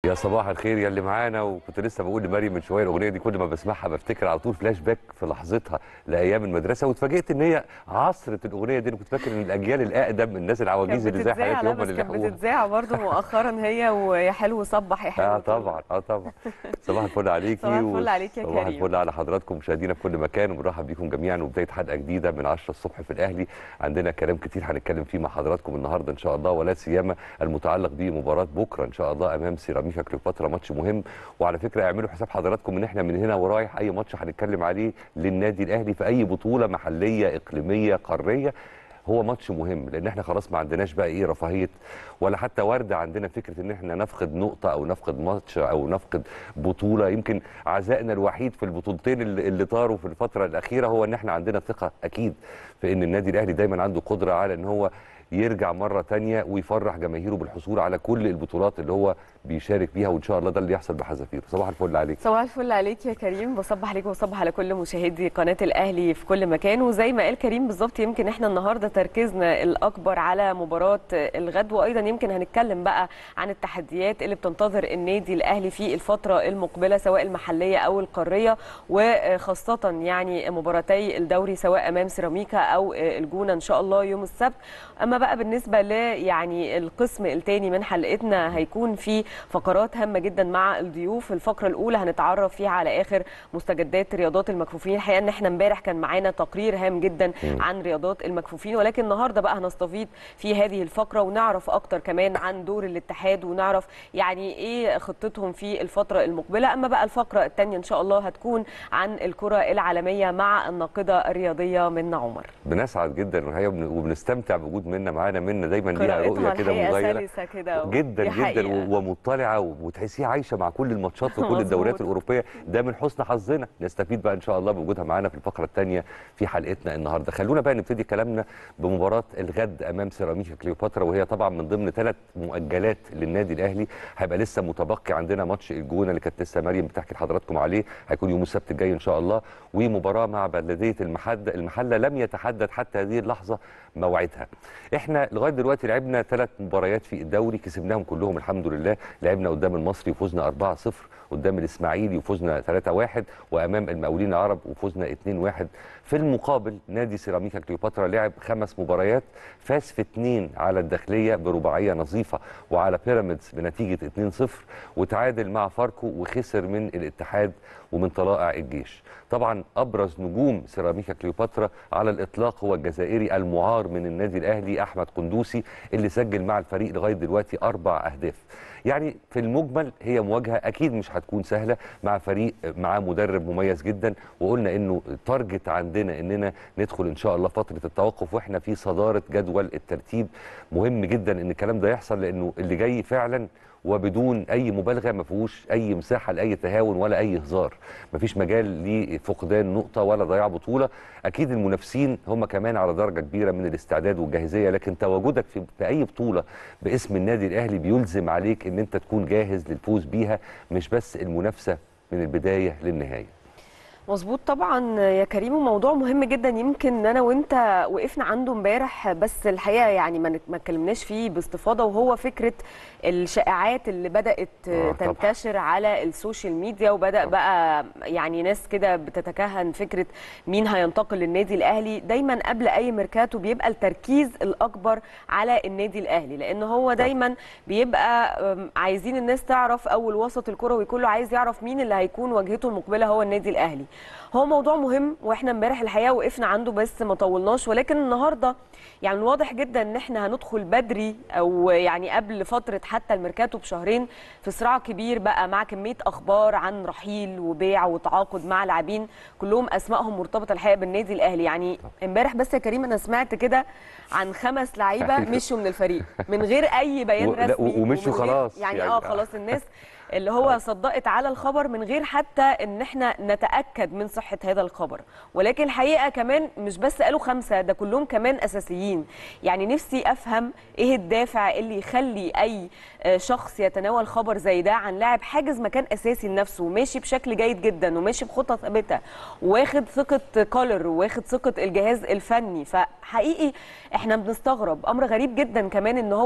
يا صباح الخير يا اللي معانا وكنت لسه بقول لمريم من شويه الاغنيه دي كل ما بسمعها بفتكر على طول فلاش باك في لحظتها لايام المدرسه واتفاجئت ان هي عصرت الاغنيه دي انا كنت فاكر ان الاجيال الاقدم الناس العواجيز اللي زي حالاتي هم اللي كانت لحقوها بتتذاع برضه مؤخرا هي ويا حلو صبح يا حلو اه طبعا اه طبعا صباح الفل عليكي صباح الفل عليك يا صباح كريم. الفل على حضراتكم مشاهدينا في كل مكان وبنرحب بيكم جميعا وبدايه حلقه جديده من 10 الصبح في الاهلي عندنا كلام كتير هنتكلم فيه مع حضراتكم النهارده ان شاء الله ولا سيما المتعلق بمباراه بكره ان شاء الله امام سيراميكا كليوباترا ماتش مهم وعلى فكره اعملوا حساب حضراتكم ان احنا من هنا ورايح اي ماتش هنتكلم عليه للنادي الاهلي في اي بطوله محليه اقليميه قاريه هو ماتش مهم لان احنا خلاص ما عندناش بقى ايه رفاهيه ولا حتى ورده عندنا فكره ان احنا نفقد نقطه او نفقد ماتش او نفقد بطوله يمكن عزائنا الوحيد في البطولتين اللي, اللي طاروا في الفتره الاخيره هو ان احنا عندنا ثقه اكيد في ان النادي الاهلي دايما عنده قدره على ان هو يرجع مره تانية ويفرح جماهيره بالحصول على كل البطولات اللي هو بيشارك فيها وان شاء الله ده اللي يحصل بحذافيره صباح الفل عليك صباح الفل عليك يا كريم بصبح عليك وبصبح على كل مشاهدي قناه الاهلي في كل مكان وزي ما قال كريم بالظبط يمكن احنا النهارده تركيزنا الاكبر على مباراه الغد وايضا يمكن هنتكلم بقى عن التحديات اللي بتنتظر النادي الاهلي في الفتره المقبله سواء المحليه او القاريه وخاصه يعني مباراتي الدوري سواء امام سيراميكا او الجونه ان شاء الله يوم السبت اما بقى بالنسبه ل يعني القسم الثاني من حلقتنا هيكون في فقرات هامه جدا مع الضيوف الفقره الاولى هنتعرف فيها على اخر مستجدات رياضات المكفوفين الحقيقه ان احنا امبارح كان معانا تقرير هام جدا عن رياضات المكفوفين ولكن النهارده بقى هنستفيض في هذه الفقره ونعرف اكتر كمان عن دور الاتحاد ونعرف يعني ايه خطتهم في الفتره المقبله اما بقى الفقره الثانيه ان شاء الله هتكون عن الكره العالميه مع الناقده الرياضيه منى عمر بنسعد جدا والحقيقة وبن- وبنستمتع بوجود منا معانا منا دايما ليها قراءتها رؤيه كده الحقيقة مغايره سلسة كده و- جدا دي جدا حقيقة. و- ومطلعه وتحسيها عايشه مع كل الماتشات وكل مظبوط. الدوريات الاوروبيه ده من حسن حظنا نستفيد بقى ان شاء الله بوجودها معانا في الفقره الثانيه في حلقتنا النهارده خلونا بقى نبتدي كلامنا بمباراه الغد امام سيراميكا كليوباترا وهي طبعا من ضمن ثلاث مؤجلات للنادي الاهلي هيبقى لسه متبقي عندنا ماتش الجونه اللي كانت لسه مريم بتحكي لحضراتكم عليه هيكون يوم السبت الجاي ان شاء الله ومباراه مع بلديه المحد المحله لم يتحدد حتى هذه اللحظه موعدها احنا لغايه دلوقتي لعبنا ثلاث مباريات في الدوري كسبناهم كلهم الحمد لله لعبنا قدام المصري وفزنا 4-0 قدام الاسماعيلي وفزنا 3-1 وامام المقاولين العرب وفزنا 2-1 في المقابل نادي سيراميكا كليوباترا لعب خمس مباريات فاز في اثنين على الداخليه برباعيه نظيفه وعلى بيراميدز بنتيجه 2-0 وتعادل مع فاركو وخسر من الاتحاد ومن طلائع الجيش طبعا ابرز نجوم سيراميكا كليوباترا على الاطلاق هو الجزائري المعار من النادي الاهلي احمد قندوسي اللي سجل مع الفريق لغايه دلوقتي اربع اهداف يعني في المجمل هي مواجهه اكيد مش هتكون سهله مع فريق معاه مدرب مميز جدا وقلنا انه التارجت عندنا اننا ندخل ان شاء الله فتره التوقف واحنا في صداره جدول الترتيب مهم جدا ان الكلام ده يحصل لانه اللي جاي فعلا وبدون اي مبالغه ما فيهوش اي مساحه لاي تهاون ولا اي هزار ما فيش مجال لفقدان نقطه ولا ضياع بطوله اكيد المنافسين هم كمان على درجه كبيره من الاستعداد والجاهزيه لكن تواجدك في, في اي بطوله باسم النادي الاهلي بيلزم عليك ان انت تكون جاهز للفوز بيها مش بس المنافسه من البدايه للنهايه مظبوط طبعا يا كريم وموضوع مهم جدا يمكن انا وانت وقفنا عنده امبارح بس الحقيقه يعني ما ما اتكلمناش فيه باستفاضه وهو فكره الشائعات اللي بدات آه، طبعاً. تنتشر على السوشيال ميديا وبدا بقى يعني ناس كده بتتكهن فكره مين هينتقل للنادي الاهلي دايما قبل اي ميركاتو بيبقى التركيز الاكبر على النادي الاهلي لان هو دايما بيبقى أم، عايزين الناس تعرف او الوسط الكروي كله عايز يعرف مين اللي هيكون واجهته المقبله هو النادي الاهلي هو موضوع مهم واحنا امبارح الحقيقه وقفنا عنده بس ما طولناش ولكن النهارده يعني واضح جدا ان احنا هندخل بدري او يعني قبل فتره حتى الميركاتو بشهرين في صراع كبير بقى مع كميه اخبار عن رحيل وبيع وتعاقد مع لاعبين كلهم اسمائهم مرتبطه الحقيقه بالنادي الاهلي يعني امبارح بس يا كريم انا سمعت كده عن خمس لعيبه أيوة. مشوا من الفريق من غير اي بيان و- لا، رسمي ومشوا ومن غير- خلاص يعني, يعني. اه خلاص الناس اللي هو صدقت على الخبر من غير حتى ان احنا نتاكد من صحه هذا الخبر ولكن الحقيقه كمان مش بس قالوا خمسه ده كلهم كمان اساسيين يعني نفسي افهم ايه الدافع اللي يخلي اي آه، شخص يتناول خبر زي ده عن لاعب حاجز مكان اساسي لنفسه وماشي بشكل جيد جدا وماشي بخطه ثابته واخد ثقه كولر واخد ثقه الجهاز الفني فحقيقي احنا بنستغرب امر غريب جدا كمان ان هو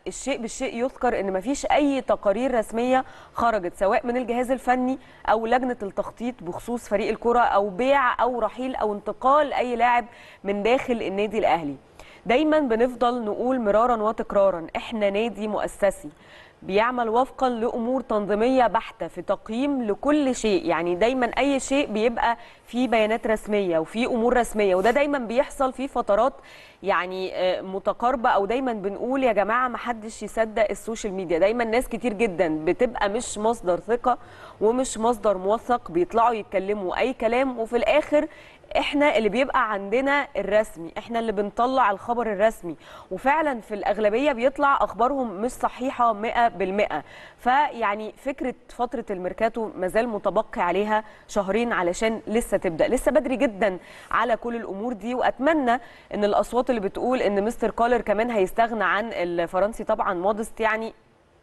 الشيء بالشيء يذكر ان مفيش اي تقارير رسميه خرجت سواء من الجهاز الفني او لجنه التخطيط بخصوص فريق الكره او بيع او رحيل او انتقال اي لاعب من داخل النادي الاهلي دايما بنفضل نقول مرارا وتكرارا احنا نادي مؤسسي بيعمل وفقا لامور تنظيميه بحته في تقييم لكل شيء يعني دايما اي شيء بيبقى فيه بيانات رسميه وفي امور رسميه وده دايما بيحصل في فترات يعني آه، متقاربه او دايما بنقول يا جماعه ما حدش يصدق السوشيال ميديا دايما ناس كتير جدا بتبقى مش مصدر ثقه ومش مصدر موثق بيطلعوا يتكلموا اي كلام وفي الاخر احنا اللي بيبقى عندنا الرسمي احنا اللي بنطلع الخبر الرسمي وفعلا في الاغلبيه بيطلع اخبارهم مش صحيحه 100% فيعني فكره فتره الميركاتو مازال متبقي عليها شهرين علشان لسه تبدا لسه بدري جدا على كل الامور دي واتمنى ان الاصوات اللي بتقول ان مستر كولر كمان هيستغنى عن الفرنسي طبعا مودست يعني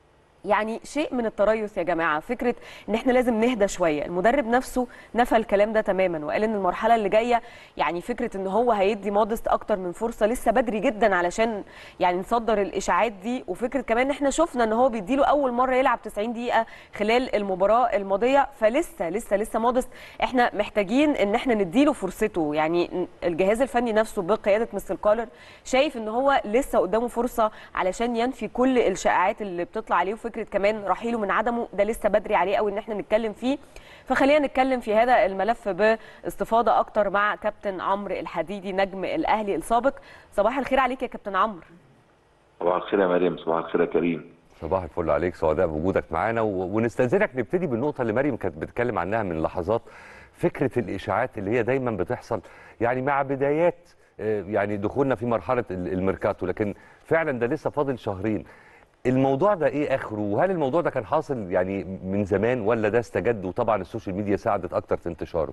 يعني شيء من التريث يا جماعه فكره ان احنا لازم نهدى شويه المدرب نفسه نفى الكلام ده تماما وقال ان المرحله اللي جايه يعني فكره ان هو هيدي مودست اكتر من فرصه لسه بدري جدا علشان يعني نصدر الاشاعات دي وفكره كمان ان احنا شفنا ان هو بيديله اول مره يلعب 90 دقيقه خلال المباراه الماضيه فلسه لسه لسه مودست احنا محتاجين ان احنا نديله فرصته يعني الجهاز الفني نفسه بقياده مستر كولر شايف ان هو لسه قدامه فرصه علشان ينفي كل الشائعات اللي بتطلع عليه وفكره كمان رحيله من عدمه ده لسه بدري عليه قوي ان احنا نتكلم فيه فخلينا نتكلم في هذا الملف باستفاضه اكتر مع كابتن عمرو الحديدي نجم الاهلي السابق صباح الخير عليك يا كابتن عمرو صباح الخير يا مريم صباح الخير يا كريم صباح الفل عليك سعداء بوجودك معانا و... ونستاذنك نبتدي بالنقطه اللي مريم كانت بتتكلم عنها من لحظات فكره الاشاعات اللي هي دايما بتحصل يعني مع بدايات آه، يعني دخولنا في مرحله ال- الميركاتو لكن فعلا ده لسه فاضل شهرين الموضوع ده ايه اخره وهل الموضوع ده كان حاصل يعني من زمان ولا ده استجد وطبعا السوشيال ميديا ساعدت اكتر في انتشاره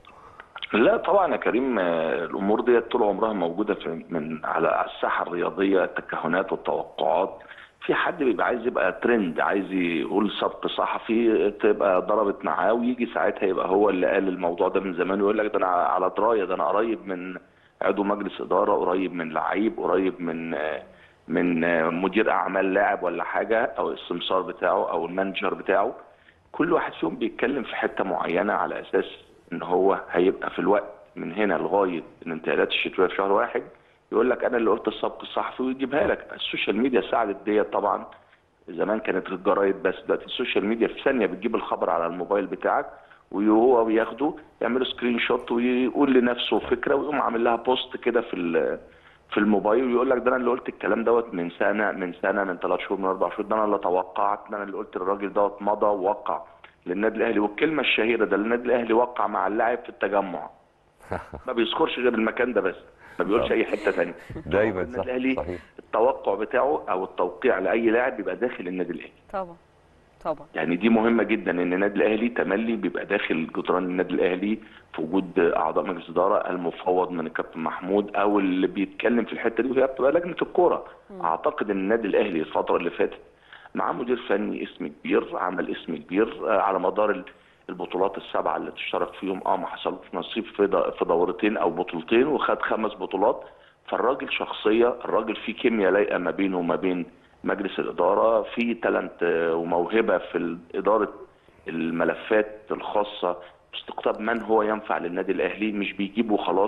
لا طبعا يا كريم آه، الامور دي طول عمرها موجوده في من على على الساحه الرياضيه التكهنات والتوقعات في حد بيبقى عايز يبقى ترند عايز يقول سبق صحفي تبقى ضربت معاه ويجي ساعتها يبقى هو اللي قال الموضوع ده من زمان ويقول لك ده انا على درايه ده انا قريب من عضو مجلس اداره قريب من لعيب قريب من آه، من آه، مدير اعمال لاعب ولا حاجه او السمسار بتاعه او المانجر بتاعه كل واحد فيهم بيتكلم في حته معينه على اساس ان هو هيبقى في الوقت من هنا لغايه الانتقالات الشتويه في شهر واحد يقول لك انا اللي قلت السبق الصحفي ويجيبها لك السوشيال ميديا ساعدت ديت طبعا زمان كانت الجرايد بس دلوقتي السوشيال ميديا في ثانيه بتجيب الخبر على الموبايل بتاعك وهو بياخده يعمل سكرين شوت ويقول لنفسه فكره ويقوم عامل لها بوست كده في ال- في الموبايل ويقول لك ده انا اللي قلت الكلام دوت من سنه من سنه من ثلاث شهور من اربع شهور ده انا اللي توقعت ده انا اللي قلت للراجل دوت مضى ووقع للنادي الاهلي والكلمه الشهيره ده النادي الاهلي وقع مع اللاعب في التجمع ما بيذكرش غير المكان ده بس ما بيقولش اي حته ثانيه دايما النادي صح الاهلي صحيح التوقع بتاعه او التوقيع لاي لاعب بيبقى داخل النادي الاهلي طبعا طبعا يعني دي مهمه جدا ان النادي الاهلي تملي بيبقى داخل جدران النادي الاهلي في وجود اعضاء مجلس اداره المفوض من الكابتن محمود او اللي بيتكلم في الحته دي وهي بتبقى لجنه الكوره اعتقد ان النادي الاهلي الفتره اللي فاتت مع مدير فني اسم كبير عمل اسم كبير آه، على مدار ال- البطولات السبعه اللي تشترك فيهم اه ما حصلوش نصيب في د- في دورتين او بطولتين وخد خمس بطولات فالراجل شخصيه الراجل فيه كيمياء لايقه ما بينه وما بين مجلس الاداره في تالنت آه، وموهبه في اداره الملفات الخاصه باستقطاب من هو ينفع للنادي الاهلي مش بيجيب وخلاص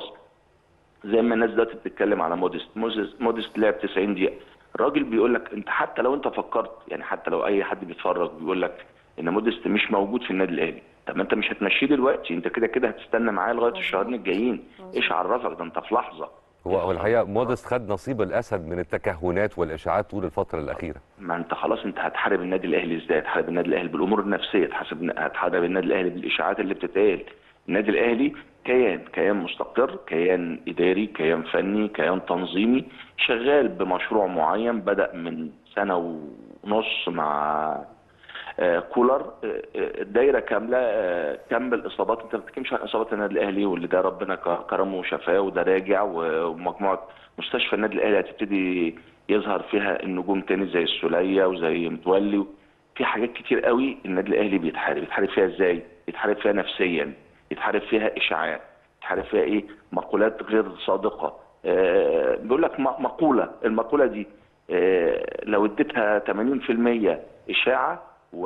زي ما الناس دلوقتي بتتكلم على موديست موديست, موديست لعب 90 دقيقه الراجل بيقول لك انت حتى لو انت فكرت يعني حتى لو اي حد بيتفرج بيقول لك ان موديست مش موجود في النادي الاهلي طب ما انت مش هتمشيه دلوقتي انت كده كده هتستنى معاه لغايه الشهرين الجايين ايش عرفك ده انت في لحظه هو هو الحقيقه مودست خد نصيب الاسد من التكهنات والاشاعات طول الفتره الاخيره ما انت خلاص انت هتحارب النادي الاهلي ازاي؟ هتحارب النادي الاهلي بالامور النفسيه، هتحاسب هتحارب النادي الاهلي بالاشاعات اللي بتتقال. النادي الاهلي كيان، كيان مستقر، كيان اداري، كيان فني، كيان تنظيمي، شغال بمشروع معين بدا من سنه ونص مع آه، كولر آه، آه، الدايره كامله آه، كم الاصابات انت ما بتتكلمش عن اصابات النادي الاهلي واللي ده ربنا ك- كرمه وشفاه وده راجع و- ومجموعه مستشفى النادي الاهلي هتبتدي يظهر فيها النجوم تاني زي السوليه وزي متولي في حاجات كتير قوي النادي الاهلي بيتحارب بيتحارب فيها ازاي؟ يتحارب فيها نفسيا يتحارب فيها اشاعات يتحارب فيها ايه؟ مقولات غير صادقه آه، بيقول لك م- مقوله المقوله دي آه، لو اديتها 80% اشاعه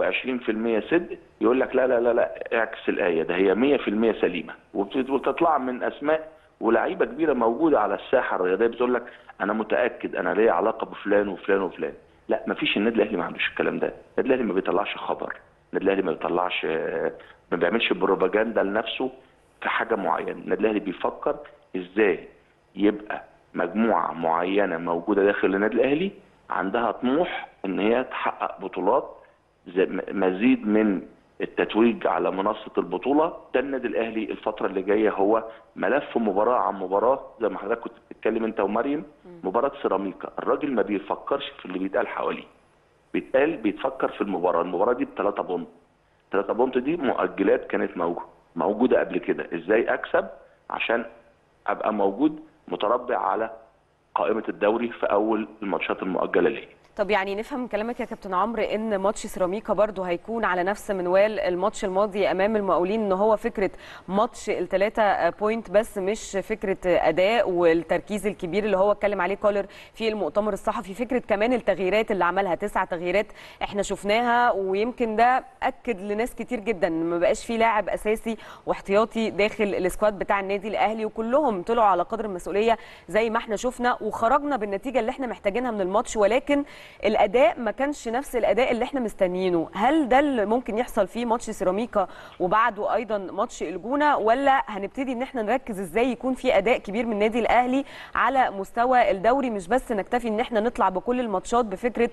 و20% صدق يقول لك لا لا لا لا اعكس الايه ده هي 100% سليمه وبت- وتطلع من اسماء ولاعيبه كبيره موجوده على الساحه الرياضيه بتقول لك انا متاكد انا ليا علاقه بفلان وفلان وفلان لا مفيش النادي الاهلي ما عندوش الكلام ده النادي الاهلي ما بيطلعش خبر النادي الاهلي ما بيطلعش آه، ما بيعملش بروباجندا لنفسه في حاجه معينه النادي الاهلي بيفكر ازاي يبقى مجموعه معينه موجوده داخل النادي الاهلي عندها طموح ان هي تحقق بطولات زي- م- مزيد من التتويج على منصه البطوله ده النادي الاهلي الفتره اللي جايه هو ملف مباراه عن مباراه زي ما حضرتك كنت بتتكلم انت ومريم مباراه سيراميكا الراجل ما بيفكرش في اللي بيتقال حواليه بيتقال بيتفكر في المباراه المباراه دي بثلاثه بونت ثلاثة بونت دي مؤجلات كانت موجودة موجودة قبل كده ازاي اكسب عشان ابقى موجود متربع على قائمة الدوري في اول الماتشات المؤجلة ليه طب يعني نفهم من كلامك يا كابتن عمرو ان ماتش سيراميكا برضو هيكون على نفس منوال الماتش الماضي امام المقاولين ان هو فكره ماتش الثلاثه بوينت بس مش فكره اداء والتركيز الكبير اللي هو اتكلم عليه كولر في المؤتمر الصحفي فكره كمان التغييرات اللي عملها تسع تغييرات احنا شفناها ويمكن ده اكد لناس كتير جدا ان ما بقاش في لاعب اساسي واحتياطي داخل السكواد بتاع النادي الاهلي وكلهم طلعوا على قدر المسؤوليه زي ما احنا شفنا وخرجنا بالنتيجه اللي احنا محتاجينها من الماتش ولكن الاداء ما كانش نفس الاداء اللي احنا مستنيينه هل ده اللي ممكن يحصل فيه ماتش سيراميكا وبعده ايضا ماتش الجونه ولا هنبتدي ان احنا نركز ازاي يكون في اداء كبير من النادي الاهلي على مستوى الدوري مش بس نكتفي ان احنا نطلع بكل الماتشات بفكره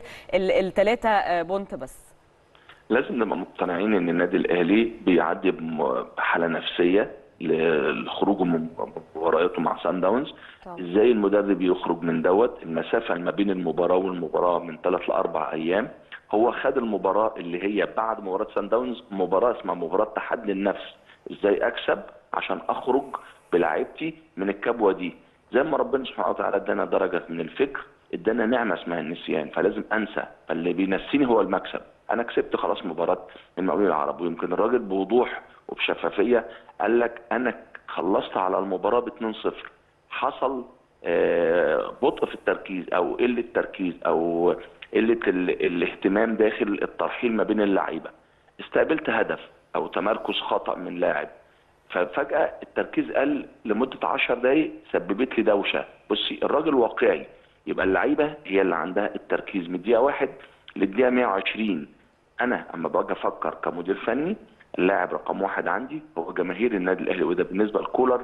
الثلاثه بونت بس لازم نبقى مقتنعين ان النادي الاهلي بيعدي بم- بحالة نفسية لخروجه من مبارياته مع سان داونز طبعا. ازاي المدرب يخرج من دوت المسافة ما بين المباراة والمباراة من ثلاث لاربع ايام هو خد المباراة اللي هي بعد مباراة سان داونز مباراة اسمها مباراة تحدي النفس ازاي اكسب عشان اخرج بلاعيبتي من الكبوة دي زي ما ربنا سبحانه وتعالى ادانا درجة من الفكر ادانا نعمة اسمها النسيان فلازم انسى فاللي بينسيني هو المكسب انا كسبت خلاص مباراة المقاولين العرب ويمكن الراجل بوضوح وبشفافية قال لك انا خلصت على المباراة ب 2-0 حصل آه، بطء في التركيز او قله تركيز او قله ال- الاهتمام داخل الترحيل ما بين اللعيبه استقبلت هدف او تمركز خطا من لاعب ففجاه التركيز قل لمده 10 دقائق سببت لي دوشه بصي الراجل واقعي يبقى اللعيبه هي اللي عندها التركيز من الدقيقه 1 للدقيقه 120 انا اما باجي افكر كمدير فني اللاعب رقم واحد عندي هو جماهير النادي الاهلي وده بالنسبه لكولر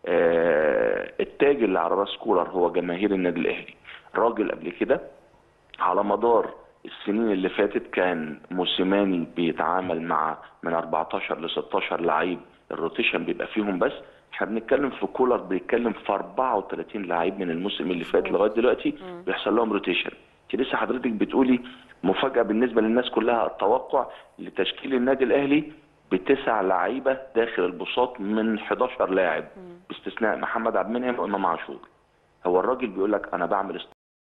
آه، التاج اللي على راس كولر هو جماهير النادي الاهلي راجل قبل كده على مدار السنين اللي فاتت كان موسيماني بيتعامل مع من 14 ل 16 لعيب الروتيشن بيبقى فيهم بس احنا بنتكلم في كولر بيتكلم في 34 لعيب من الموسم اللي فات لغايه دلوقتي بيحصل لهم روتيشن انت لسه حضرتك بتقولي مفاجاه بالنسبه للناس كلها التوقع لتشكيل النادي الاهلي بتسع لعيبه داخل البساط من 11 لاعب باستثناء محمد عبد المنعم وامام عاشور هو الراجل بيقول لك انا بعمل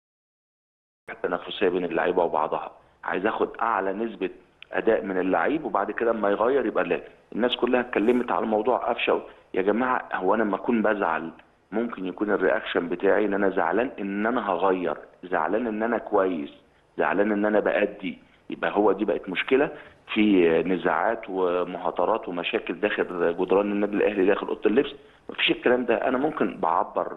تنافسيه بين اللعيبه وبعضها عايز اخد اعلى نسبه اداء من اللعيب وبعد كده اما يغير يبقى لا الناس كلها اتكلمت على موضوع قفشه يا جماعه هو انا لما اكون بزعل ممكن يكون الرياكشن بتاعي ان انا زعلان ان انا هغير زعلان ان انا كويس زعلان ان انا بأدي يبقى هو دي بقت مشكله في نزاعات ومهاترات ومشاكل داخل جدران النادي الاهلي داخل اوضه اللبس مفيش الكلام ده انا ممكن بعبر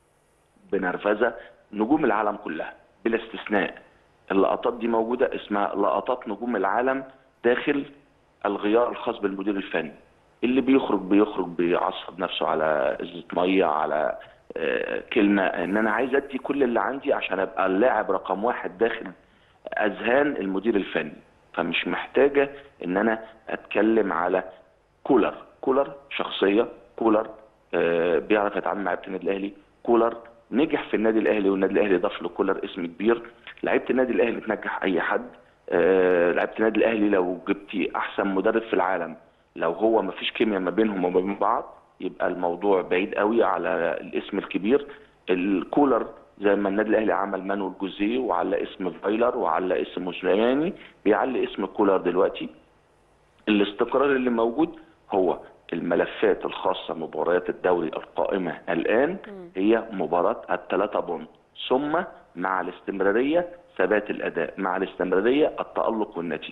بنرفزه نجوم العالم كلها بلا استثناء اللقطات دي موجوده اسمها لقطات نجوم العالم داخل الغيار الخاص بالمدير الفني اللي بيخرج بيخرج بيعصب نفسه على ازازه ميه على آه، كلمه ان انا عايز ادي كل اللي عندي عشان ابقى اللاعب رقم واحد داخل اذهان المدير الفني فمش محتاجه ان انا اتكلم على كولر كولر شخصيه كولر آه، بيعرف يتعامل مع لعيبه النادي الاهلي كولر نجح في النادي الاهلي والنادي الاهلي ضاف لكولر اسم كبير لعيبه النادي الاهلي تنجح اي حد آه، لعيبه النادي الاهلي لو جبتي احسن مدرب في العالم لو هو ما فيش كيمياء ما بينهم وما بين بعض يبقى الموضوع بعيد قوي على الاسم الكبير الكولر زي ما النادي الاهلي عمل مانويل جوزيه وعلى اسم فايلر وعلى اسم موسيماني بيعلي اسم كولر دلوقتي الاستقرار اللي موجود هو الملفات الخاصة مباريات الدوري القائمة الآن هي مباراة الثلاثة بونت ثم مع الاستمراريه ثبات الاداء مع الاستمراريه التالق والنتيجه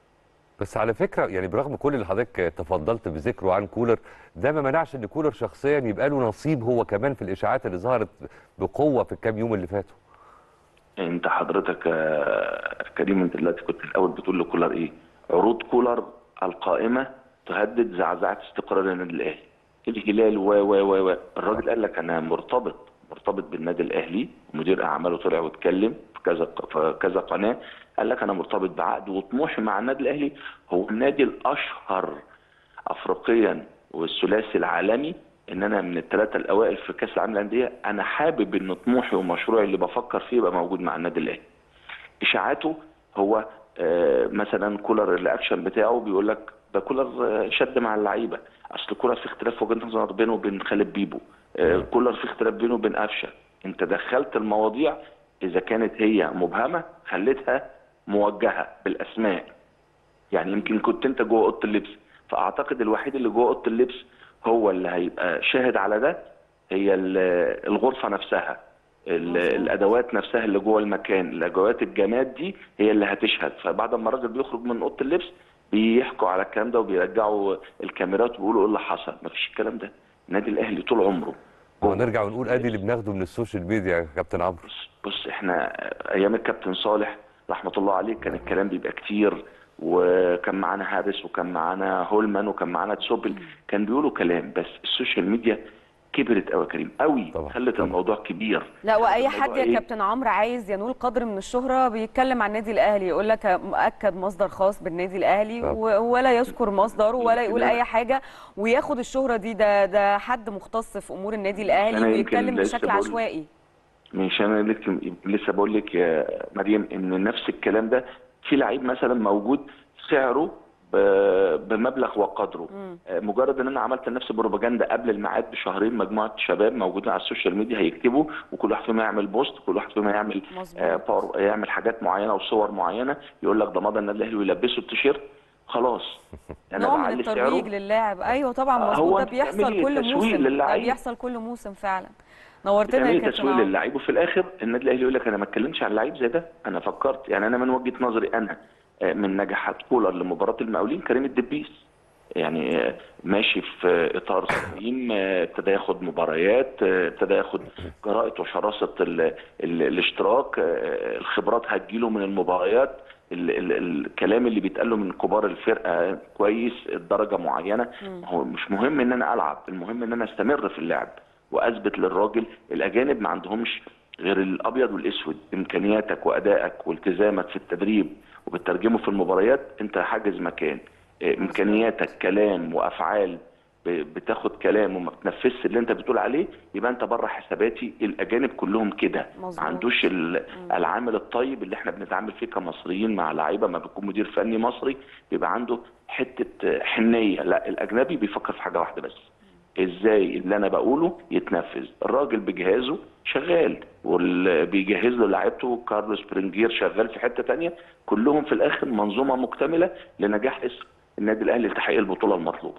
بس على فكره يعني برغم كل اللي حضرتك تفضلت بذكره عن كولر ده ما منعش ان كولر شخصيا يبقى له نصيب هو كمان في الاشاعات اللي ظهرت بقوه في الكام يوم اللي فاتوا انت حضرتك يا كريم انت دلوقتي كنت الاول بتقول لكولر ايه عروض كولر القائمه تهدد زعزعه استقرار النادي الاهلي الهلال و و و و الراجل قال لك انا مرتبط مرتبط بالنادي الاهلي ومدير اعماله طلع واتكلم في كذا في كذا قناه قال لك انا مرتبط بعقد وطموحي مع النادي الاهلي هو النادي الاشهر افريقيا والثلاثي العالمي ان انا من الثلاثه الاوائل في كاس العالم للانديه انا حابب ان طموحي ومشروعي اللي بفكر فيه يبقى موجود مع النادي الاهلي اشاعاته هو آه، مثلا كولر الاكشن بتاعه بيقول لك ده كولر آه، شد مع اللعيبه اصل كولر في اختلاف وجهه نظر بينه وبين خالد بيبو آه، كولر في اختلاف بينه وبين قفشه انت دخلت المواضيع اذا كانت هي مبهمه خليتها موجهه بالاسماء يعني يمكن كنت انت جوه اوضه اللبس فاعتقد الوحيد اللي جوه اوضه اللبس هو اللي هيبقى شاهد على ده هي ال- الغرفه نفسها ال- مظبوط. الادوات نفسها اللي جوه المكان الادوات الجماد دي هي اللي هتشهد فبعد ما الراجل بيخرج من اوضه اللبس بيحكوا على الكلام ده وبيرجعوا الكاميرات وبيقولوا ايه اللي حصل مفيش الكلام ده النادي الاهلي طول عمره ونرجع ونقول ادي اللي بناخده من السوشيال ميديا يا كابتن عمرو بص بص احنا ايام الكابتن صالح رحمه الله عليه كان الكلام بيبقى كتير وكان معانا هارس وكان معانا هولمان وكان معانا تسوبل كان بيقولوا كلام بس السوشيال ميديا كبرت قوي يا كريم قوي طبعا، خلت طبعا. الموضوع كبير لا واي الموضوع حد يا إيه؟ كابتن عمرو عايز ينول قدر من الشهره بيتكلم عن النادي الاهلي يقول لك مؤكد مصدر خاص بالنادي الاهلي طب. و- ولا يذكر مصدره ولا يقول يمكن اي حاجه وياخد الشهره دي ده ده حد مختص في امور النادي أنا الاهلي يمكن ويتكلم لسه بشكل بقول- عشوائي مش انا لك لسه بقول لك يا مريم ان نفس الكلام ده في لعيب مثلا موجود سعره ب- بمبلغ وقدره آه، مجرد ان انا عملت لنفسي بروباجندا قبل الميعاد بشهرين مجموعه شباب موجودين على السوشيال ميديا هيكتبوا وكل واحد فيهم يعمل بوست كل واحد فيهم يعمل مظبوط. آه، باور يعمل حاجات معينه وصور معينه يقول لك ده مضى النادي الاهلي ويلبسه التيشيرت خلاص انا نوع من بعلي الترويج سعره للاعب ايوه طبعا آه، مظبوط هو ده أنت بيحصل بتعملي كل تسويق موسم ده للعيب. بيحصل كل موسم فعلا نورتنا يا بتعملي كابتن تسويق عمرو للعيب وفي الاخر النادي الاهلي يقول لك انا ما اتكلمش عن لعيب زي ده انا فكرت يعني انا من وجهه نظري انا آه، من نجاحات كولر لمباراه المقاولين كريم الدبيس يعني آه، ماشي في اطار سليم آه، ابتدى ياخد مباريات آه، ابتدى ياخد جرأة وشراسه ال ال الاشتراك آه، الخبرات هتجيله من المباريات ال ال الكلام اللي بيتقال له من كبار الفرقه كويس الدرجه معينه هو مش مهم ان انا العب المهم ان انا استمر في اللعب واثبت للراجل الاجانب ما عندهمش غير الابيض والاسود امكانياتك وادائك والتزامك في التدريب وبتترجمه في المباريات انت حاجز مكان إيه، امكانياتك كلام وافعال ب- بتاخد كلام وما بتنفذش اللي انت بتقول عليه يبقى انت بره حساباتي الاجانب كلهم كده مظبوط. ما عندوش ال- العامل الطيب اللي احنا بنتعامل فيه كمصريين مع لعيبه ما بيكون مدير فني مصري بيبقى عنده حته حنيه لا الاجنبي بيفكر في حاجه واحده بس ازاي اللي انا بقوله يتنفذ الراجل بجهازه شغال واللي بيجهز له لعيبته كارلوس برينجير شغال في حته تانية كلهم في الاخر منظومه مكتمله لنجاح اسم النادي الاهلي لتحقيق البطوله المطلوبه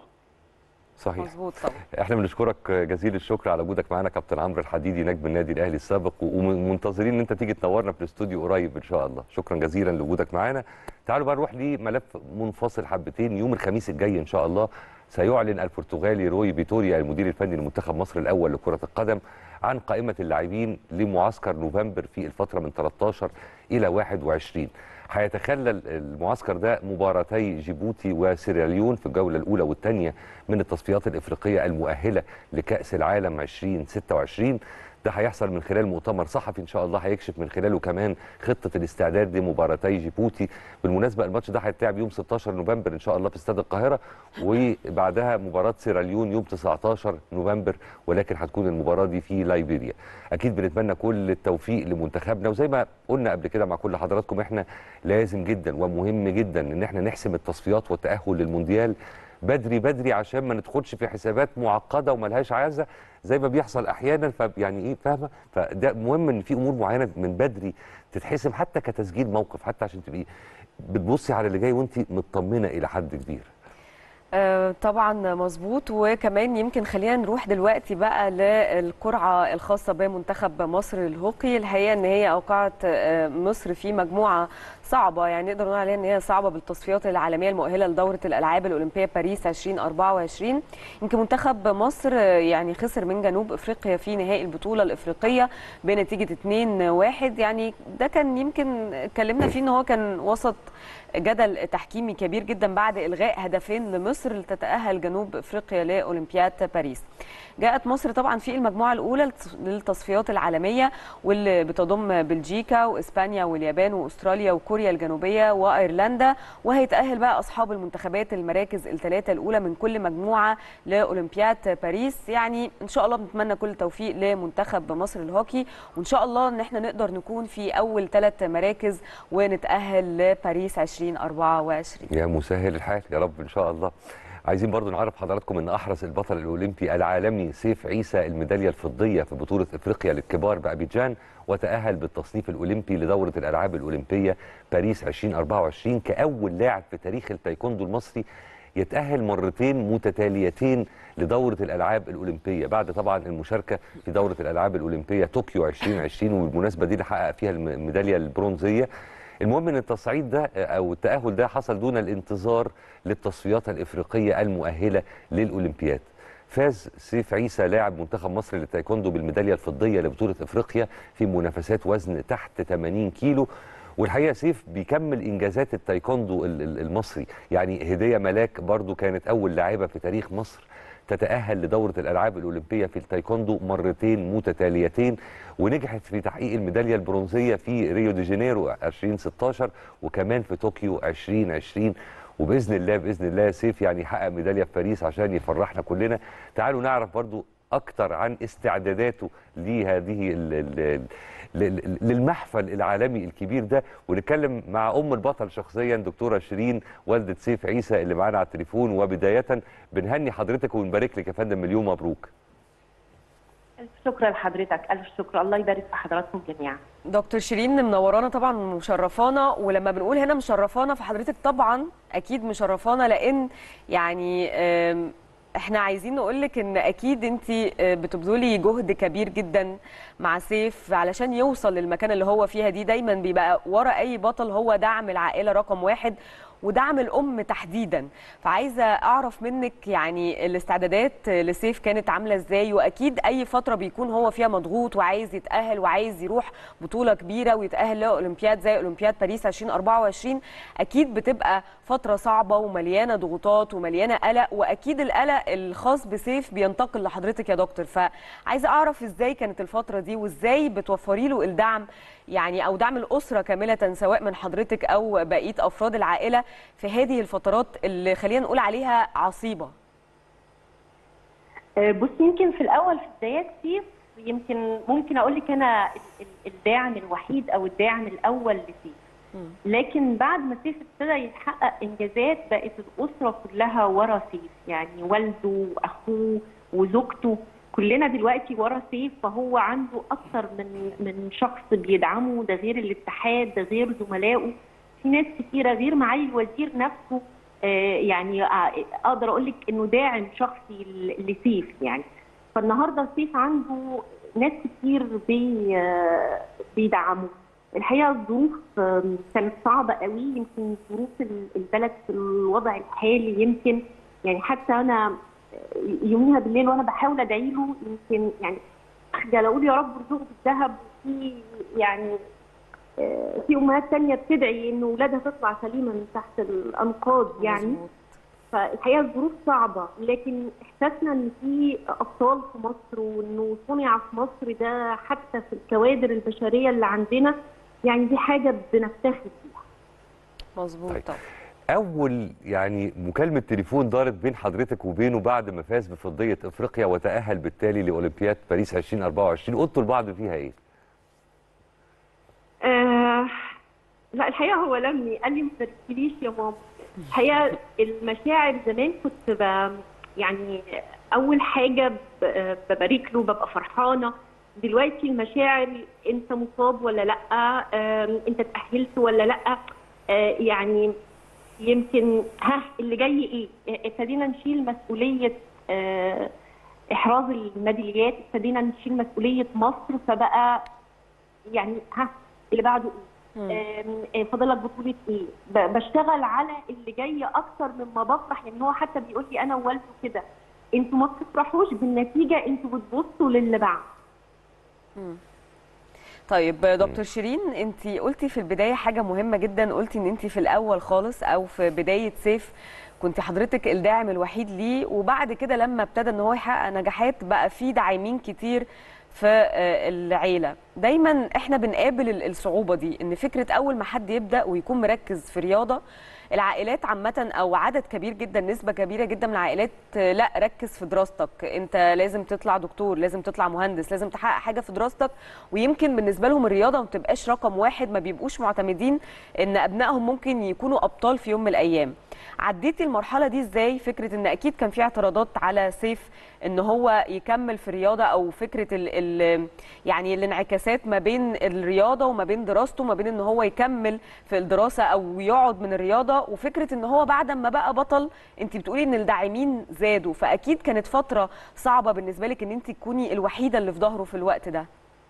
صحيح مظبوط طبعا احنا بنشكرك جزيل الشكر على وجودك معانا كابتن عمرو الحديدي نجم النادي الاهلي السابق ومنتظرين ان انت تيجي تنورنا في الاستوديو قريب ان شاء الله شكرا جزيلا لوجودك معانا تعالوا بقى نروح لملف منفصل حبتين يوم الخميس الجاي ان شاء الله سيعلن البرتغالي روي فيتوريا المدير الفني لمنتخب مصر الاول لكره القدم عن قائمه اللاعبين لمعسكر نوفمبر في الفتره من 13 الى 21 هيتخلل المعسكر ده مباراتي جيبوتي وسيراليون في الجوله الاولى والثانيه من التصفيات الافريقيه المؤهله لكاس العالم 2026 ده هيحصل من خلال مؤتمر صحفي ان شاء الله هيكشف من خلاله كمان خطه الاستعداد لمباراتي جيبوتي بالمناسبه الماتش ده هيتلعب يوم 16 نوفمبر ان شاء الله في استاد القاهره وبعدها مباراه سيراليون يوم 19 نوفمبر ولكن هتكون المباراه دي في لايبيريا اكيد بنتمنى كل التوفيق لمنتخبنا وزي ما قلنا قبل كده مع كل حضراتكم احنا لازم جدا ومهم جدا ان احنا نحسم التصفيات والتاهل للمونديال بدري بدري عشان ما ندخلش في حسابات معقده وملهاش عازه زي ما بيحصل احيانا فيعني ايه فاهمه فده مهم ان في امور معينه من بدري تتحسم حتى كتسجيل موقف حتى عشان تبقي بتبصي على اللي جاي وانت مطمنه الى حد كبير آه، طبعا مظبوط وكمان يمكن خلينا نروح دلوقتي بقى للقرعه الخاصه بمنتخب مصر للهوكي الحقيقه ان هي اوقعت آه، مصر في مجموعه صعبه يعني نقدر نقول عليها ان هي صعبه بالتصفيات العالميه المؤهله لدوره الالعاب الاولمبيه باريس 2024 يمكن منتخب مصر آه، يعني خسر من جنوب افريقيا في نهائي البطوله الافريقيه بنتيجه 2-1 يعني ده كان يمكن اتكلمنا فيه ان هو كان وسط جدل تحكيمي كبير جدا بعد الغاء هدفين لمصر لتتاهل جنوب افريقيا لاولمبياد باريس. جاءت مصر طبعا في المجموعه الاولى للتصفيات العالميه واللي بتضم بلجيكا واسبانيا واليابان واستراليا وكوريا الجنوبيه وايرلندا وهيتاهل بقى اصحاب المنتخبات المراكز الثلاثه الاولى من كل مجموعه لاولمبياد باريس يعني ان شاء الله بنتمنى كل التوفيق لمنتخب مصر الهوكي وان شاء الله ان احنا نقدر نكون في اول ثلاث مراكز ونتاهل لباريس 2024 يا مسهل الحال يا رب ان شاء الله عايزين برضو نعرف حضراتكم ان احرز البطل الاولمبي العالمي سيف عيسى الميداليه الفضيه في بطوله افريقيا للكبار بابيجان وتاهل بالتصنيف الاولمبي لدوره الالعاب الاولمبيه باريس 2024 كاول لاعب في تاريخ التايكوندو المصري يتأهل مرتين متتاليتين لدورة الألعاب الأولمبية بعد طبعا المشاركة في دورة الألعاب الأولمبية طوكيو 2020 وبالمناسبة دي اللي حقق فيها الميدالية البرونزية المهم ان التصعيد ده او التاهل ده حصل دون الانتظار للتصفيات الافريقيه المؤهله للاولمبياد فاز سيف عيسى لاعب منتخب مصر للتايكوندو بالميداليه الفضيه لبطوله افريقيا في منافسات وزن تحت 80 كيلو والحقيقه سيف بيكمل انجازات التايكوندو المصري يعني هديه ملاك برضو كانت اول لاعبه في تاريخ مصر تتأهل لدورة الألعاب الأولمبية في التايكوندو مرتين متتاليتين ونجحت في تحقيق الميدالية البرونزية في ريو دي جانيرو 2016 وكمان في طوكيو 2020 وبإذن الله بإذن الله سيف يعني يحقق ميدالية في باريس عشان يفرحنا كلنا تعالوا نعرف برضو أكتر عن استعداداته لهذه ال ال للمحفل العالمي الكبير ده ونتكلم مع ام البطل شخصيا دكتوره شيرين والده سيف عيسى اللي معانا على التليفون وبدايه بنهني حضرتك ونبارك لك يا فندم مليون مبروك ألف شكر لحضرتك ألف شكر الله يبارك في حضراتكم جميعا دكتور شيرين منورانا طبعا مشرفانا ولما بنقول هنا مشرفانا فحضرتك طبعا اكيد مشرفانا لان يعني احنا عايزين نقول لك ان اكيد انت بتبذلي جهد كبير جدا مع سيف علشان يوصل للمكان اللي هو فيها دي دايما بيبقى ورا اي بطل هو دعم العائله رقم واحد ودعم الام تحديدا فعايزه اعرف منك يعني الاستعدادات لسيف كانت عامله ازاي واكيد اي فتره بيكون هو فيها مضغوط وعايز يتاهل وعايز يروح بطوله كبيره ويتاهل لاولمبياد زي اولمبياد باريس 2024 اكيد بتبقى فتره صعبه ومليانه ضغوطات ومليانه قلق واكيد القلق الخاص بسيف بينتقل لحضرتك يا دكتور فعايزه اعرف ازاي كانت الفتره دي وازاي بتوفري له الدعم يعني او دعم الاسره كامله سواء من حضرتك او بقيه افراد العائله في هذه الفترات اللي خلينا نقول عليها عصيبه بصي يمكن في الاول في بدايات سيف يمكن ممكن اقول لك انا الداعم الوحيد او الداعم الاول لسيف لكن بعد ما سيف ابتدى يتحقق انجازات بقت الاسره كلها ورا سيف يعني والده واخوه وزوجته كلنا دلوقتي ورا سيف فهو عنده اكثر من من شخص بيدعمه ده غير الاتحاد ده غير زملائه في ناس كتيره غير معالي الوزير نفسه آه يعني آه اقدر اقول لك انه داعم شخصي لسيف يعني فالنهارده سيف عنده ناس كتير بي آه بيدعموه الحقيقه الظروف كانت صعبه قوي يمكن ظروف البلد في الوضع الحالي يمكن يعني حتى انا يوميها بالليل وانا بحاول ادعي له يمكن يعني اخجل اقول يا رب ارزقه بالذهب وفي يعني في امهات ثانيه بتدعي ان اولادها تطلع سليمه من تحت الانقاض يعني مزبوط. فالحقيقه الظروف صعبه لكن احساسنا ان في ابطال في مصر وانه صنع في مصر ده حتى في الكوادر البشريه اللي عندنا يعني دي حاجه بنفتخر بيها مظبوط طيب. طبعا اول يعني مكالمه تليفون دارت بين حضرتك وبينه بعد ما فاز بفضيه افريقيا وتاهل بالتالي لاولمبياد باريس 2024 قلتوا لبعض فيها ايه آه لا الحقيقه هو لمني قال لي ما تركليش يا ماما الحقيقه المشاعر زمان كنت ب يعني اول حاجه ببارك له ببقى فرحانه دلوقتي المشاعر انت مصاب ولا لا آه انت تاهلت ولا لا آه يعني يمكن ها اللي جاي ايه ابتدينا نشيل مسؤوليه آه، احراز الميداليات ابتدينا نشيل مسؤوليه مصر فبقى يعني ها اللي بعده ايه آم، آه، فاضل لك بطوله ايه ب- بشتغل على اللي جاي اكتر مما بفرح يعني هو حتى بيقول لي انا ووالده كده انتوا ما بتفرحوش بالنتيجه انتوا بتبصوا للي بعد طيب دكتور شيرين انت قلتي في البدايه حاجه مهمه جدا قلتي ان انت في الاول خالص او في بدايه سيف كنت حضرتك الداعم الوحيد ليه وبعد كده لما ابتدى ان هو يحقق نجاحات بقى في داعمين كتير في آه، العيله دايما احنا بنقابل ال- الصعوبه دي ان فكره اول ما حد يبدا ويكون مركز في رياضه العائلات عامة أو عدد كبير جدا نسبة كبيرة جدا من العائلات آه، لا ركز في دراستك أنت لازم تطلع دكتور لازم تطلع مهندس لازم تحقق حاجة في دراستك ويمكن بالنسبة لهم الرياضة ما بتبقاش رقم واحد ما بيبقوش معتمدين إن أبنائهم ممكن يكونوا أبطال في يوم من الأيام عديتي المرحلة دي إزاي فكرة إن أكيد كان في اعتراضات على سيف إن هو يكمل في الرياضة أو فكرة ال ال يعني الانعكاسات ما بين الرياضة وما بين دراسته ما بين إن هو يكمل في الدراسة أو يقعد من الرياضة وفكرة إن هو بعد ما بقى بطل أنت بتقولي إن الداعمين زادوا فأكيد كانت فترة صعبة بالنسبة لك إن أنت تكوني الوحيدة اللي في ظهره في الوقت ده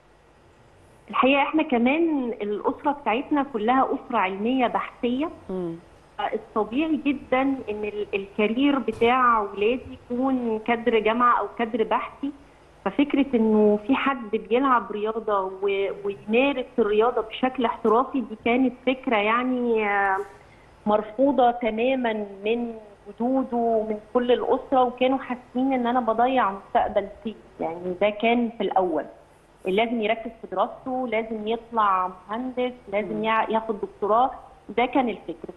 الحقيقه احنا كمان الاسره بتاعتنا كلها اسره علميه بحثيه مم. الطبيعي جدا ان ال- الكارير بتاع ولادي يكون كادر جامعه او كادر بحثي ففكره انه في حد بيلعب رياضه و- ويمارس الرياضه بشكل احترافي دي كانت فكره يعني آه، مرفوضه تماما من جدوده ومن كل الاسره وكانوا حاسين ان انا بضيع مستقبل فيه يعني ده كان في الاول لازم يركز في دراسته لازم يطلع مهندس لازم يع- ياخد دكتوراه ده كان الفكر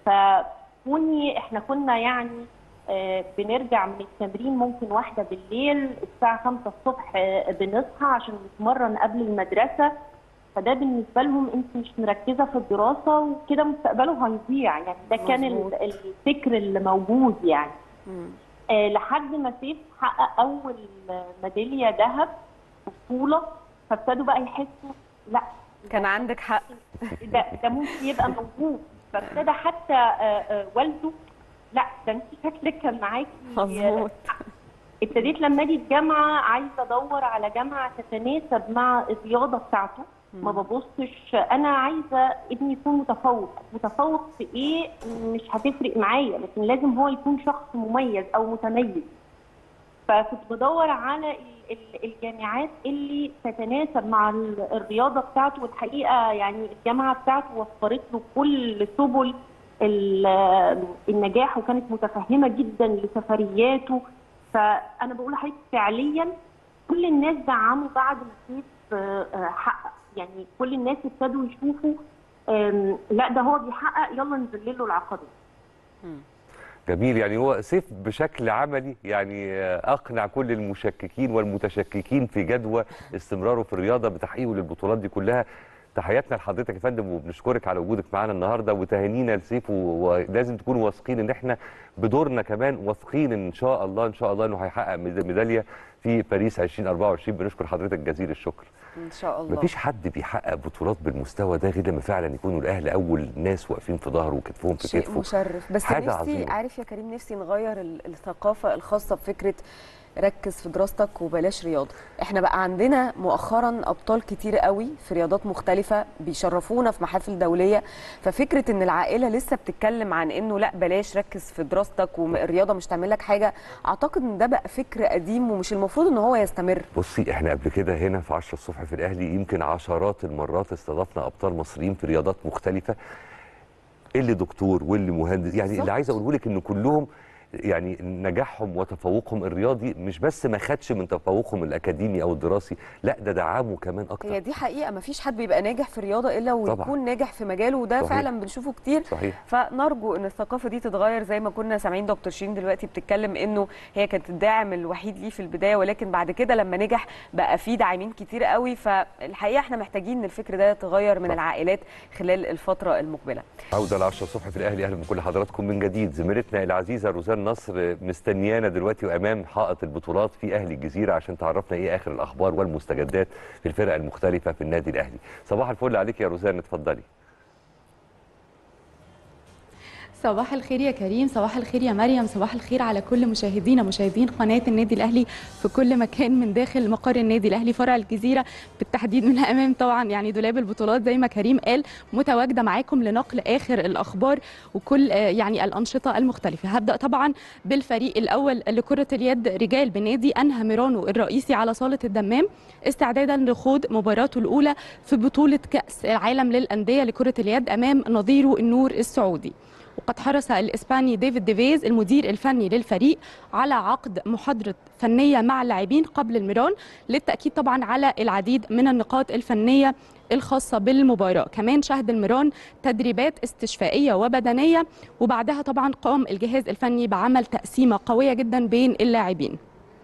فكوني احنا كنا يعني آه، بنرجع من التمرين ممكن واحدة بالليل الساعة خمسة الصبح آه، بنصحى عشان نتمرن قبل المدرسة فده بالنسبة لهم انت مش مركزة في الدراسة وكده مستقبله هيضيع يعني ده كان ال- مظبوط. الفكر اللي موجود يعني مم. آه، لحد ما سيف حقق اول ميداليه ذهب في بطوله فابتدوا بقى يحسوا لا كان عندك حق ده ده ممكن يبقى موجود فابتدى حتى آه، آه، والده لا ده انت شكلك كان معاكي مظبوط ابتديت لما اجي الجامعه عايزه ادور على جامعه تتناسب مع الرياضه بتاعته ما ببصش انا عايزه ابني يكون متفوق متفوق في ايه مش هتفرق معايا لكن لازم هو يكون شخص مميز او متميز فكنت بدور على ال- ال- الجامعات اللي تتناسب مع ال- الرياضه بتاعته والحقيقه يعني الجامعه بتاعته وفرت له كل سبل ال- النجاح وكانت متفهمه جدا لسفرياته فانا بقول لحضرتك فعليا كل الناس دعموا بعد ما سيف آه، آه، حقق يعني كل الناس ابتدوا يشوفوا آم، لا ده هو بيحقق يلا نذلله العقبات جميل يعني هو سيف بشكل عملي يعني آه، اقنع كل المشككين والمتشككين في جدوى استمراره في الرياضه بتحقيقه للبطولات دي كلها تحياتنا لحضرتك يا فندم وبنشكرك على وجودك معانا النهارده وتهانينا لسيف و- ولازم تكونوا واثقين ان احنا بدورنا كمان واثقين ان شاء الله ان شاء الله انه هيحقق ميد- ميداليه في باريس 2024 بنشكر حضرتك جزيل الشكر ان شاء الله مفيش حد بيحقق بطولات بالمستوى ده غير لما فعلا يكونوا الاهل اول ناس واقفين في ظهره وكتفهم في شيء كتفه مشرف بس حاجة نفسي عظيمة. عارف يا كريم نفسي نغير ال- الثقافه الخاصه بفكره ركز في دراستك وبلاش رياضه احنا بقى عندنا مؤخرا ابطال كتير قوي في رياضات مختلفه بيشرفونا في محافل دوليه ففكره ان العائله لسه بتتكلم عن انه لا بلاش ركز في دراستك والرياضه مش تعمل لك حاجه اعتقد ان ده بقى فكر قديم ومش المفروض ان هو يستمر بصي احنا قبل كده هنا في 10 الصبح في الاهلي يمكن عشرات المرات استضفنا ابطال مصريين في رياضات مختلفه اللي دكتور واللي مهندس يعني بالظبط. اللي عايز اقوله لك ان كلهم يعني نجاحهم وتفوقهم الرياضي مش بس ما خدش من تفوقهم الاكاديمي او الدراسي لا ده دعمه كمان اكتر هي دي حقيقه ما فيش حد بيبقى ناجح في الرياضه الا ويكون طبعاً. ناجح في مجاله وده صحيح. فعلا بنشوفه كتير صحيح فنرجو ان الثقافه دي تتغير زي ما كنا سامعين دكتور شيرين دلوقتي بتتكلم انه هي كانت الداعم الوحيد ليه في البدايه ولكن بعد كده لما نجح بقى في داعمين كتير قوي فالحقيقه احنا محتاجين ان الفكر ده يتغير من صح. العائلات خلال الفتره المقبله عودة ل 10 الصبح في الأهلي أهلا بكل حضراتكم من جديد زميلتنا العزيزة روزان نصر مستنيانا دلوقتي وأمام حائط البطولات في أهلي الجزيرة عشان تعرفنا إيه آخر الأخبار والمستجدات في الفرق المختلفة في النادي الأهلي صباح الفل عليك يا روزان اتفضلي صباح الخير يا كريم صباح الخير يا مريم صباح الخير على كل مشاهدينا مشاهدين قناة النادي الأهلي في كل مكان من داخل مقر النادي الأهلي فرع الجزيرة بالتحديد من أمام طبعا يعني دولاب البطولات زي ما كريم قال متواجدة معاكم لنقل آخر الأخبار وكل يعني الأنشطة المختلفة هبدأ طبعا بالفريق الأول لكرة اليد رجال بنادي أنهى ميرانو الرئيسي على صالة الدمام استعدادا لخوض مباراته الأولى في بطولة كأس العالم للأندية لكرة اليد أمام نظيره النور السعودي وقد حرص الإسباني ديفيد ديفيز المدير الفني للفريق على عقد محاضرة فنية مع اللاعبين قبل الميران للتأكيد طبعا على العديد من النقاط الفنية الخاصة بالمباراة كمان شهد الميران تدريبات استشفائية وبدنية وبعدها طبعا قام الجهاز الفني بعمل تقسيمة قوية جدا بين اللاعبين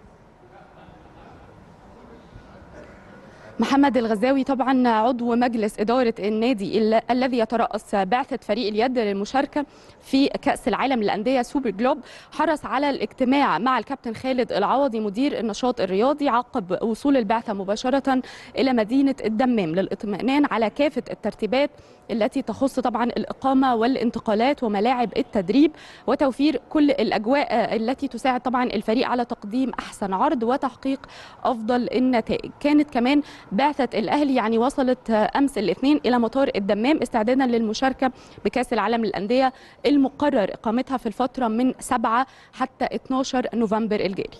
محمد الغزاوي طبعا عضو مجلس إدارة النادي ال- الذي يترأس بعثة فريق اليد للمشاركة في كأس العالم للأندية سوبر جلوب حرص على الاجتماع مع الكابتن خالد العوضي مدير النشاط الرياضي عقب وصول البعثة مباشرة إلى مدينة الدمام للإطمئنان على كافة الترتيبات التي تخص طبعا الإقامة والانتقالات وملاعب التدريب وتوفير كل الأجواء التي تساعد طبعا الفريق على تقديم أحسن عرض وتحقيق أفضل النتائج كانت كمان بعثة الأهلي يعني وصلت أمس الاثنين إلى مطار الدمام استعدادا للمشاركة بكأس العالم للأندية المقرر إقامتها في الفترة من 7 حتى 12 نوفمبر الجاري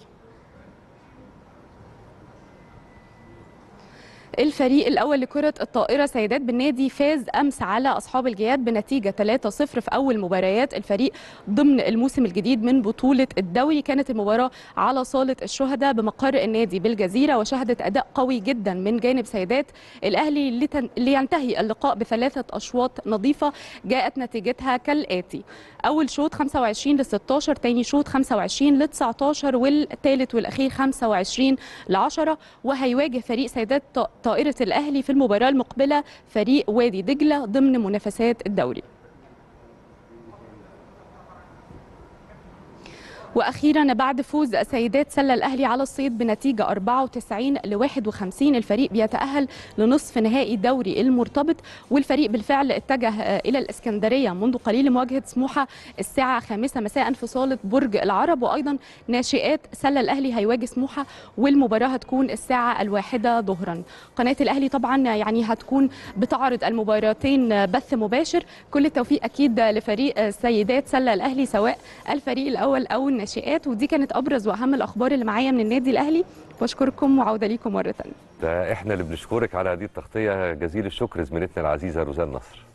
الفريق الأول لكرة الطائرة سيدات بالنادي فاز أمس على أصحاب الجياد بنتيجة 3-0 في أول مباريات الفريق ضمن الموسم الجديد من بطولة الدوري كانت المباراة على صالة الشهداء بمقر النادي بالجزيرة وشهدت أداء قوي جدا من جانب سيدات الأهلي لتن... لينتهي اللقاء بثلاثة أشواط نظيفة جاءت نتيجتها كالآتي أول شوط 25 ل 16 تاني شوط 25 ل 19 والثالث والأخير 25 ل 10 وهيواجه فريق سيدات ط- طائرة الأهلي في المباراة المقبلة فريق وادي دجلة ضمن منافسات الدوري واخيرا بعد فوز سيدات سله الاهلي على الصيد بنتيجه 94 ل 51 الفريق بيتاهل لنصف نهائي دوري المرتبط والفريق بالفعل اتجه آه، الى الاسكندريه منذ قليل لمواجهه سموحه الساعه 5 مساء في صاله برج العرب وايضا ناشئات سله الاهلي هيواجه سموحه والمباراه هتكون الساعه الواحدة ظهرا قناه الاهلي طبعا يعني هتكون بتعرض المباراتين بث مباشر كل التوفيق اكيد لفريق سيدات سله الاهلي سواء الفريق الاول او الناشئات ودي كانت ابرز واهم الاخبار اللي معايا من النادي الاهلي بشكركم وعوده ليكم مره ثانيه ده احنا اللي بنشكرك على هذه التغطيه جزيل الشكر زميلتنا العزيزه روزان نصر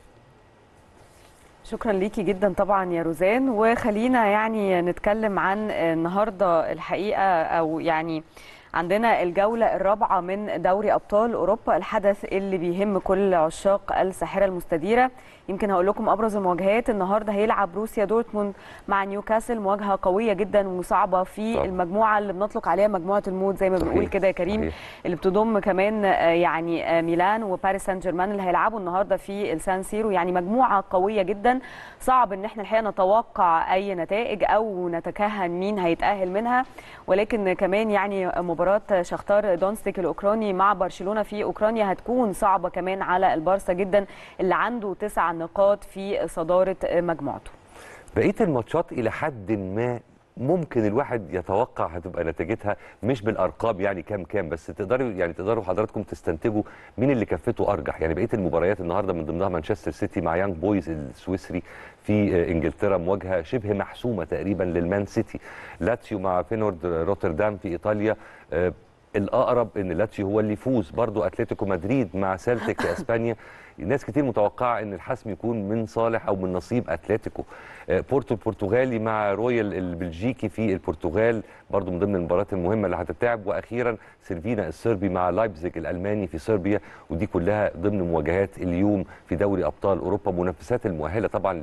شكرا ليكي جدا طبعا يا روزان وخلينا يعني نتكلم عن النهارده الحقيقه او يعني عندنا الجولة الرابعة من دوري أبطال أوروبا الحدث اللي بيهم كل عشاق الساحرة المستديرة يمكن هقول لكم أبرز المواجهات النهاردة هيلعب روسيا دورتموند مع نيوكاسل مواجهة قوية جدا وصعبة في طبعا. المجموعة اللي بنطلق عليها مجموعة الموت زي ما صحيح، بنقول كده يا كريم صحيح. اللي بتضم كمان آه، يعني آه، ميلان وباريس سان جيرمان اللي هيلعبوا النهارده في السان سيرو يعني مجموعه قويه جدا صعب ان احنا الحقيقه نتوقع اي نتائج او نتكهن مين هيتاهل منها ولكن كمان يعني مباراه شختار دونستيك الاوكراني مع برشلونه في اوكرانيا هتكون صعبه كمان على البارسا جدا اللي عنده تسع نقاط في صداره مجموعته بقيه الماتشات الى حد ما ممكن الواحد يتوقع هتبقى نتيجتها مش بالارقام يعني كام كام بس تقدروا يعني تقدروا حضراتكم تستنتجوا مين اللي كفته ارجح يعني بقيه المباريات النهارده من ضمنها مانشستر سيتي مع يانج بويز السويسري في آه، انجلترا مواجهه شبه محسومه تقريبا للمان سيتي لاتسيو مع فينورد روتردام في ايطاليا آه، الاقرب ان لاتسيو هو اللي يفوز برضو اتلتيكو مدريد مع سيلتيك في اسبانيا ناس كتير متوقعه ان الحسم يكون من صالح او من نصيب اتلتيكو آه، بورتو البرتغالي مع رويال البلجيكي في البرتغال برضو من ضمن المباريات المهمه اللي هتتلعب واخيرا سيرفينا الصربي مع لايبزيج الالماني في صربيا ودي كلها ضمن مواجهات اليوم في دوري ابطال اوروبا منافسات المؤهله طبعا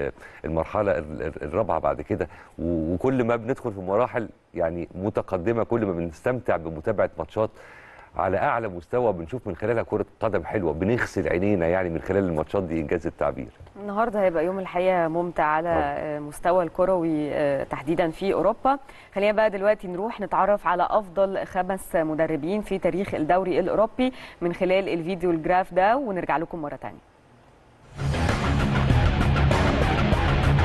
للمرحله الرابعه بعد كده و- وكل ما بندخل في مراحل يعني متقدمه كل ما بنستمتع بمتابعه ماتشات على اعلى مستوى بنشوف من خلالها كره قدم حلوه بنغسل عينينا يعني من خلال الماتشات دي انجاز التعبير النهارده هيبقى يوم الحقيقه ممتع على آه، مستوى الكروي آه، تحديدا في اوروبا خلينا بقى دلوقتي نروح نتعرف على افضل خمس مدربين في تاريخ الدوري الاوروبي من خلال الفيديو الجراف ده ونرجع لكم مره ثانيه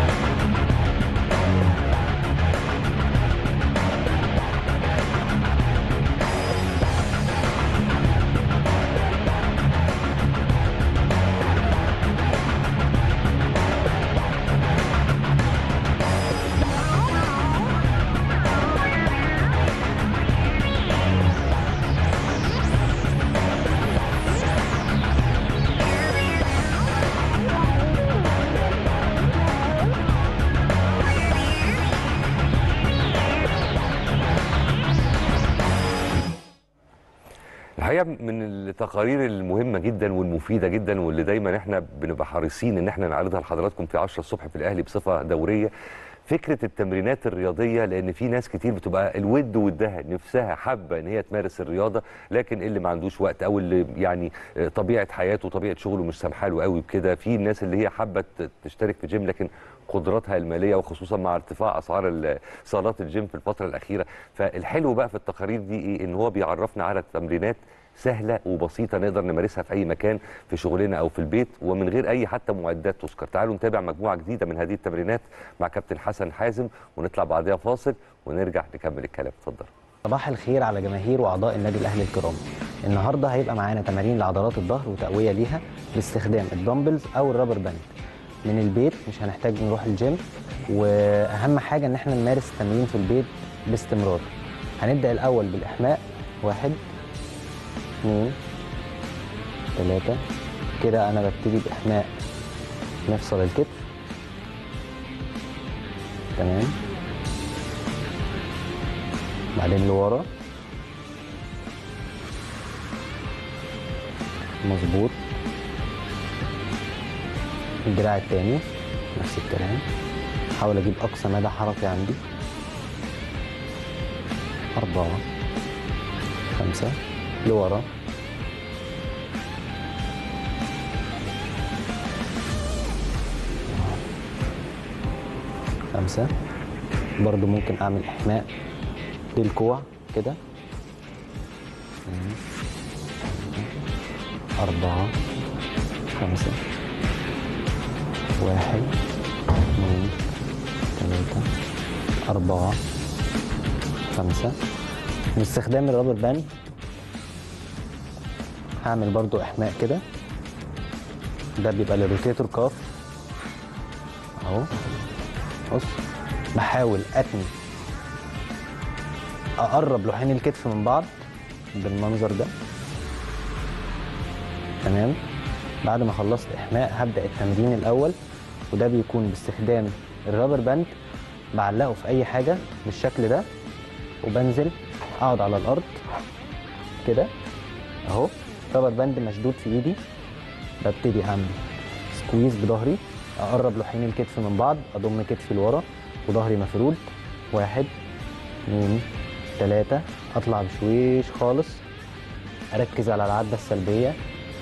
الحقيقه من التقارير المهمه جدا والمفيده جدا واللي دايما احنا بنبقى حريصين ان احنا نعرضها لحضراتكم في 10 الصبح في الاهلي بصفه دوريه فكره التمرينات الرياضيه لان في ناس كتير بتبقى الود ودها نفسها حابه ان هي تمارس الرياضه لكن اللي ما عندوش وقت او اللي يعني آه، طبيعه حياته وطبيعه شغله مش سامحه له قوي بكده في الناس اللي هي حابه ت- تشترك في جيم لكن قدراتها الماليه وخصوصا مع ارتفاع اسعار ال- صالات الجيم في الفتره الاخيره فالحلو بقى في التقارير دي ايه ان هو بيعرفنا على تمرينات سهله وبسيطه نقدر نمارسها في اي مكان في شغلنا او في البيت ومن غير اي حتى معدات تذكر تعالوا نتابع مجموعه جديده من هذه التمرينات مع كابتن حسن حازم ونطلع بعدها فاصل ونرجع نكمل الكلام اتفضل صباح الخير على جماهير واعضاء النادي الاهلي الكرام النهارده هيبقى معانا تمارين لعضلات الظهر وتقويه ليها باستخدام الدمبلز او الرابر باند من البيت مش هنحتاج نروح الجيم واهم حاجه ان احنا نمارس التمرين في البيت باستمرار هنبدا الاول بالاحماء واحد اثنين ثلاثة كده انا ببتدي باحماء مفصل الكتف تمام بعدين لورا مظبوط الدراع التاني نفس الكلام احاول اجيب اقصى مدى حركي عندي أربعة خمسة لورا خمسة برضو ممكن أعمل إحماء للكوع كده اثنين، أربعة خمسة واحد اثنين ثلاثة أربعة خمسة باستخدام الرابر باند هعمل برضو إحماء كده ده بيبقى للروتيتور كاف أهو بص بحاول أتني اقرب لوحين الكتف من بعض بالمنظر ده تمام بعد ما خلصت احماء هبدا التمرين الاول وده بيكون باستخدام الرابر باند بعلقه في اي حاجه بالشكل ده وبنزل اقعد على الارض كده اهو رابر باند مشدود في ايدي ببتدي اعمل سكويز بظهري اقرب لوحين الكتف من بعض اضم كتفي لورا وظهري مفرود واحد اتنين تلاتة اطلع بشويش خالص اركز على العدة السلبية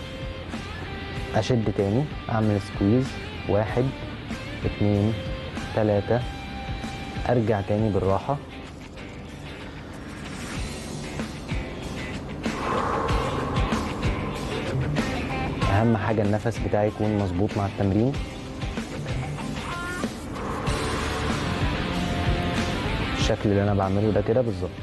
اشد تاني اعمل سكويز واحد اتنين تلاتة ارجع تاني بالراحة اهم حاجة النفس بتاعي يكون مظبوط مع التمرين الشكل اللي انا بعمله ده كده بالظبط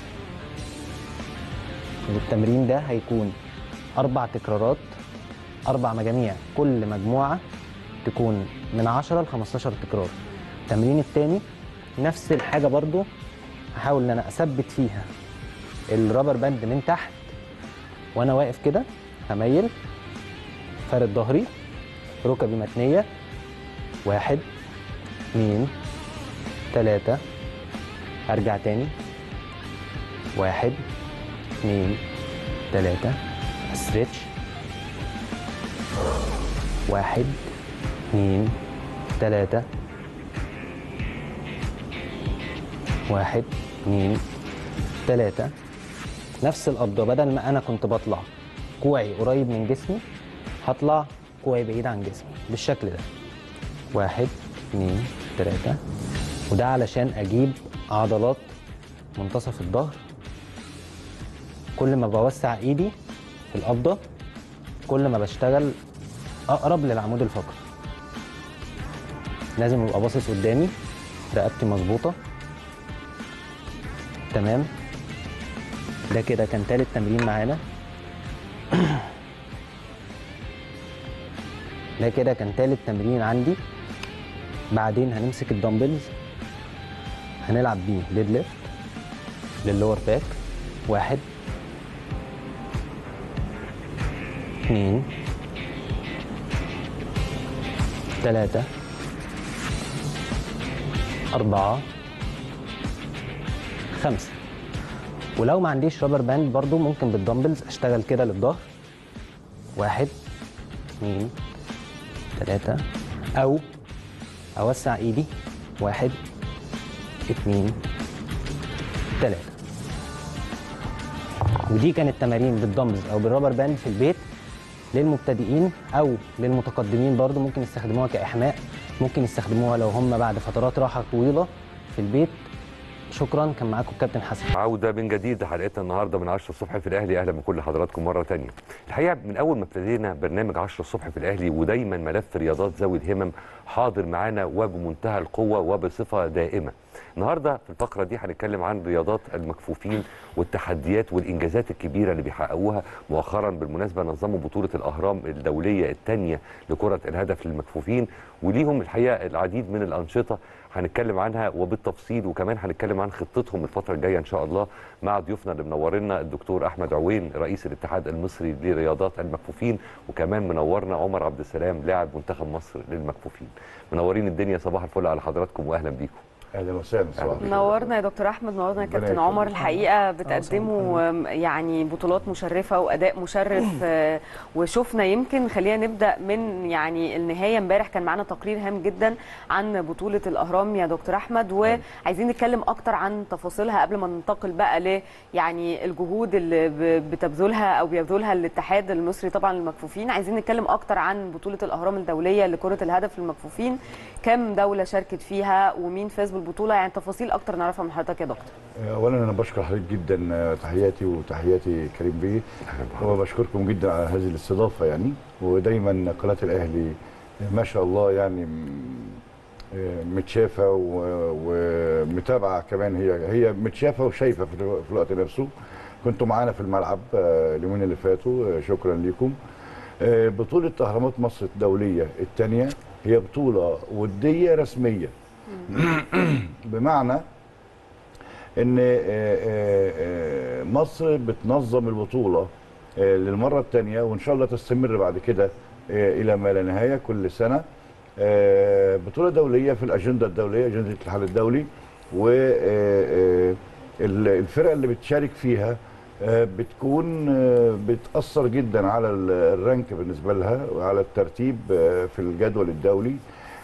التمرين ده هيكون اربع تكرارات اربع مجاميع كل مجموعه تكون من 10 ل 15 تكرار التمرين التاني نفس الحاجه برضو هحاول ان انا اثبت فيها الرابر باند من تحت وانا واقف كده هميل فارد ظهري ركبي متنيه واحد اثنين ثلاثة ارجع تاني واحد اثنين تلاتة استريتش واحد اثنين تلاتة واحد اثنين تلاتة نفس القبضة بدل ما أنا كنت بطلع كوعي قريب من جسمي هطلع كوعي بعيد عن جسمي بالشكل ده واحد اثنين تلاتة وده علشان أجيب عضلات منتصف الظهر كل ما بوسع ايدي في القبضه كل ما بشتغل اقرب للعمود الفقري لازم ابقى باصص قدامي رقبتي مظبوطه تمام ده كده كان تالت تمرين معانا ده كده كان تالت تمرين عندي بعدين هنمسك الدمبلز هنلعب بيه ديد ليفت للور باك واحد اثنين ثلاثة أربعة خمسة ولو ما عنديش رابر باند برضو ممكن بالدمبلز اشتغل كده للظهر واحد اثنين ثلاثة أو أوسع إيدي واحد اتنين تلاتة ودي كانت تمارين بالدمبلز أو بالرابر باند في البيت للمبتدئين أو للمتقدمين برضو ممكن يستخدموها كإحماء ممكن يستخدموها لو هم بعد فترات راحة طويلة في البيت شكرا كان معاكم الكابتن حسن عودة من جديد حلقتنا النهارده من 10 الصبح في الاهلي اهلا بكل حضراتكم مره تانية. الحقيقه من اول ما ابتدينا برنامج 10 الصبح في الاهلي ودايما ملف رياضات ذوي الهمم حاضر معانا وبمنتهى القوه وبصفه دائمه. النهارده في الفقره دي هنتكلم عن رياضات المكفوفين والتحديات والانجازات الكبيره اللي بيحققوها مؤخرا بالمناسبه نظموا بطوله الاهرام الدوليه الثانيه لكره الهدف للمكفوفين وليهم الحقيقه العديد من الانشطه هنتكلم عنها وبالتفصيل وكمان هنتكلم عن خطتهم الفتره الجايه ان شاء الله مع ضيوفنا اللي منورنا الدكتور احمد عوين رئيس الاتحاد المصري لرياضات المكفوفين وكمان منورنا عمر عبد السلام لاعب منتخب مصر للمكفوفين منورين الدنيا صباح الفل على حضراتكم واهلا بيكم اهلا وسهلا صباح الخير. نورنا يا دكتور احمد نورنا يا ربنا كابتن يخليك. عمر الحقيقه بتقدموا آم، يعني بطولات مشرفه واداء مشرف آه، وشفنا يمكن خلينا نبدا من يعني النهايه امبارح كان معانا تقرير هام جدا عن بطوله الاهرام يا دكتور احمد وعايزين نتكلم اكتر عن تفاصيلها قبل ما ننتقل بقى ل يعني الجهود اللي ب- بتبذلها او بيبذلها الاتحاد المصري طبعا للمكفوفين عايزين نتكلم اكتر عن بطوله الاهرام الدوليه لكره الهدف للمكفوفين كم دوله شاركت فيها ومين فاز بالبطوله يعني تفاصيل اكتر نعرفها من حضرتك يا دكتور اولا انا بشكر حضرتك جدا آه، تحياتي وتحياتي كريم بيه وبشكركم جدا على هذه الاستضافه يعني ودايما قناه الاهلي ما شاء الله يعني م- آه، متشافه و- ومتابعه كمان هي هي متشافه وشايفه في الو- في الوقت نفسه كنتوا معانا في الملعب آه، اليومين اللي فاتوا آه، شكرا لكم آه، بطوله اهرامات مصر الدوليه الثانيه هي بطوله وديه رسميه بمعنى ان آه، آه، آه، مصر بتنظم البطوله آه، للمره الثانيه وان شاء الله تستمر بعد كده آه، الى ما لا نهايه كل سنه آه، بطوله دوليه في الاجنده الدوليه اجنده الاتحاد الدولي والفرق اللي بتشارك فيها آه، بتكون آه، بتاثر جدا على ال- الرانك بالنسبه لها وعلى الترتيب آه، في الجدول الدولي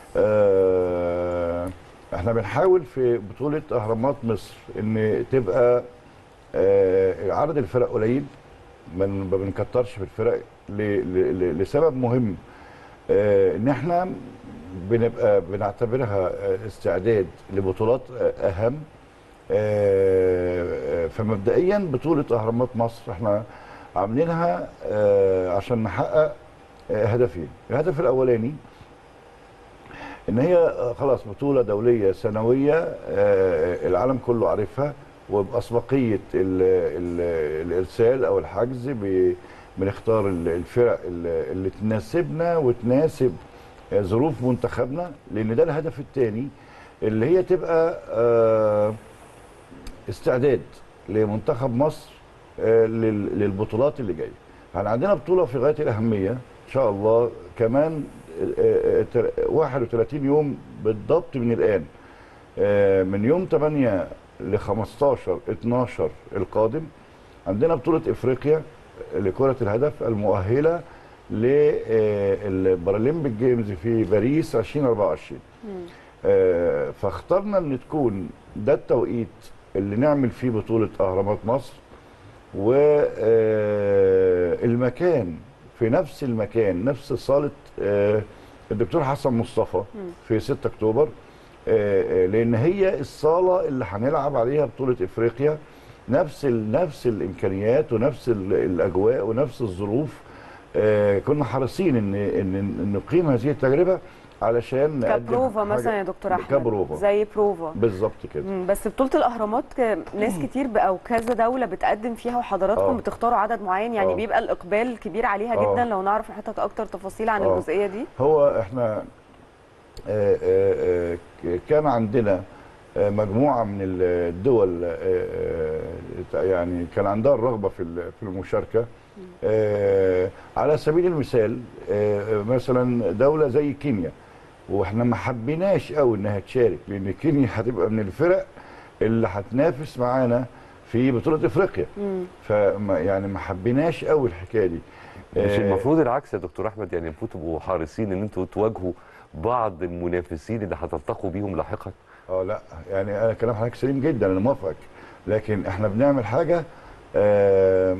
آه، احنا بنحاول في بطوله اهرامات مصر ان تبقى آه، عدد الفرق قليل ما ما بنكترش في الفرق ل- ل- ل- لسبب مهم آه، ان احنا بنبقى بنعتبرها آه، استعداد لبطولات آه، اهم آه، آه، فمبدئيا بطوله اهرامات مصر احنا عاملينها آه، عشان نحقق آه، هدفين الهدف الاولاني ان هي آه، خلاص بطوله دوليه سنويه آه، العالم كله عارفها وباسبقيه ال ال الارسال او الحجز ب- بنختار ال- الفرق ال- اللي تناسبنا وتناسب آه، ظروف منتخبنا لان ده الهدف الثاني اللي هي تبقى آه، استعداد لمنتخب مصر آه، لل- للبطولات اللي جايه. احنا عندنا بطوله في غايه الاهميه ان شاء الله كمان آه، آه، تر- 31 يوم بالضبط من الان آه، من يوم 8 ل 15 12 القادم عندنا بطوله افريقيا لكره الهدف المؤهله للبارالمبيك جيمز في باريس 2024 آه، فاخترنا ان تكون ده التوقيت اللي نعمل فيه بطوله اهرامات مصر والمكان في نفس المكان نفس صاله آه، الدكتور حسن مصطفى في 6 اكتوبر آه، آه، لان هي الصاله اللي هنلعب عليها بطوله افريقيا نفس ال- نفس الامكانيات ونفس ال- الاجواء ونفس الظروف آه، كنا حريصين ان ان إن نقيم هذه التجربه علشان نقدم كبروفا حاجة- مثلا يا دكتور احمد كبروفا زي بروفا بالظبط كده مم، بس بطولة الأهرامات ك- ناس كتير ب- أو كذا دولة بتقدم فيها وحضراتكم آه. بتختاروا عدد معين يعني آه. بيبقى الإقبال كبير عليها آه. جدا لو نعرف من حضرتك أكتر تفاصيل عن آه. الجزئية دي هو احنا آه، آه، آه، كان عندنا آه، مجموعه من الدول آه، آه، يعني كان عندها الرغبه في ال- في المشاركه آه، على سبيل المثال آه، مثلا دوله زي كينيا واحنا ما حبيناش قوي انها تشارك لان كينيا هتبقى من الفرق اللي هتنافس معانا في بطوله افريقيا فما يعني ما حبيناش قوي الحكايه دي مش آه، المفروض العكس يا دكتور احمد يعني المفروض تبقوا حريصين ان انتوا تواجهوا بعض المنافسين اللي هتلتقوا بيهم لاحقا اه لا يعني انا كلام حضرتك سليم جدا انا موافقك لكن احنا بنعمل حاجه آه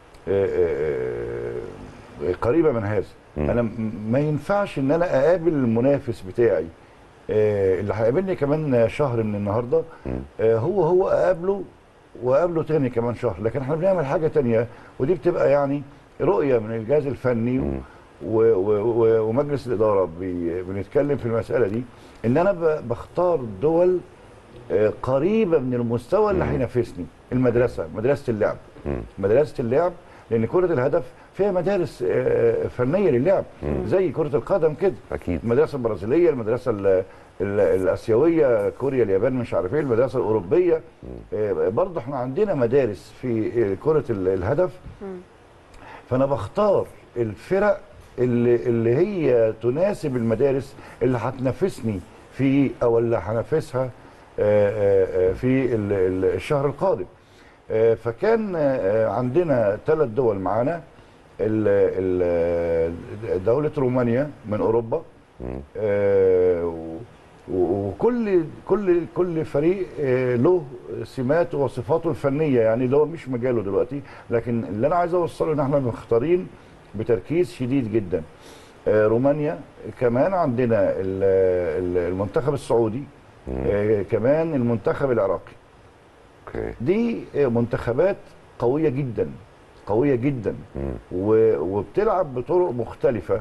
آه آه قريبه من هذا مم. انا م- ما ينفعش ان انا اقابل المنافس بتاعي آه اللي هيقابلني كمان شهر من النهارده مم. آه هو هو اقابله واقابله تاني كمان شهر لكن احنا بنعمل حاجه تانية ودي بتبقى يعني رؤيه من الجهاز الفني مم. و و و ومجلس الاداره بي بنتكلم في المساله دي ان انا ب- بختار دول آه، قريبه من المستوى اللي مم. هينافسني المدرسه مدرسه اللعب مم. مدرسه اللعب لان كره الهدف فيها مدارس آه، فنيه للعب مم. زي كره القدم كده اكيد المدرسه البرازيليه المدرسه ال ال الاسيويه كوريا اليابان مش عارف ايه المدرسه الاوروبيه آه، برضه احنا عندنا مدارس في آه، كره ال- الهدف فانا بختار الفرق اللي اللي هي تناسب المدارس اللي هتنافسني في او اللي هنافسها آه، آه، آه، في ال- ال- الشهر القادم آه، فكان آه، عندنا ثلاث دول معانا ال- ال- دولة رومانيا من أوروبا مم. آه، و- و- وكل كل كل فريق آه، له سماته وصفاته الفنيه يعني اللي هو مش مجاله دلوقتي لكن اللي انا عايز اوصله ان احنا مختارين بتركيز شديد جدا آه، رومانيا كمان عندنا ال- ال- المنتخب السعودي آه، كمان المنتخب العراقي اوكي دي آه، منتخبات قويه جدا قويه جدا مم. و- وبتلعب بطرق مختلفة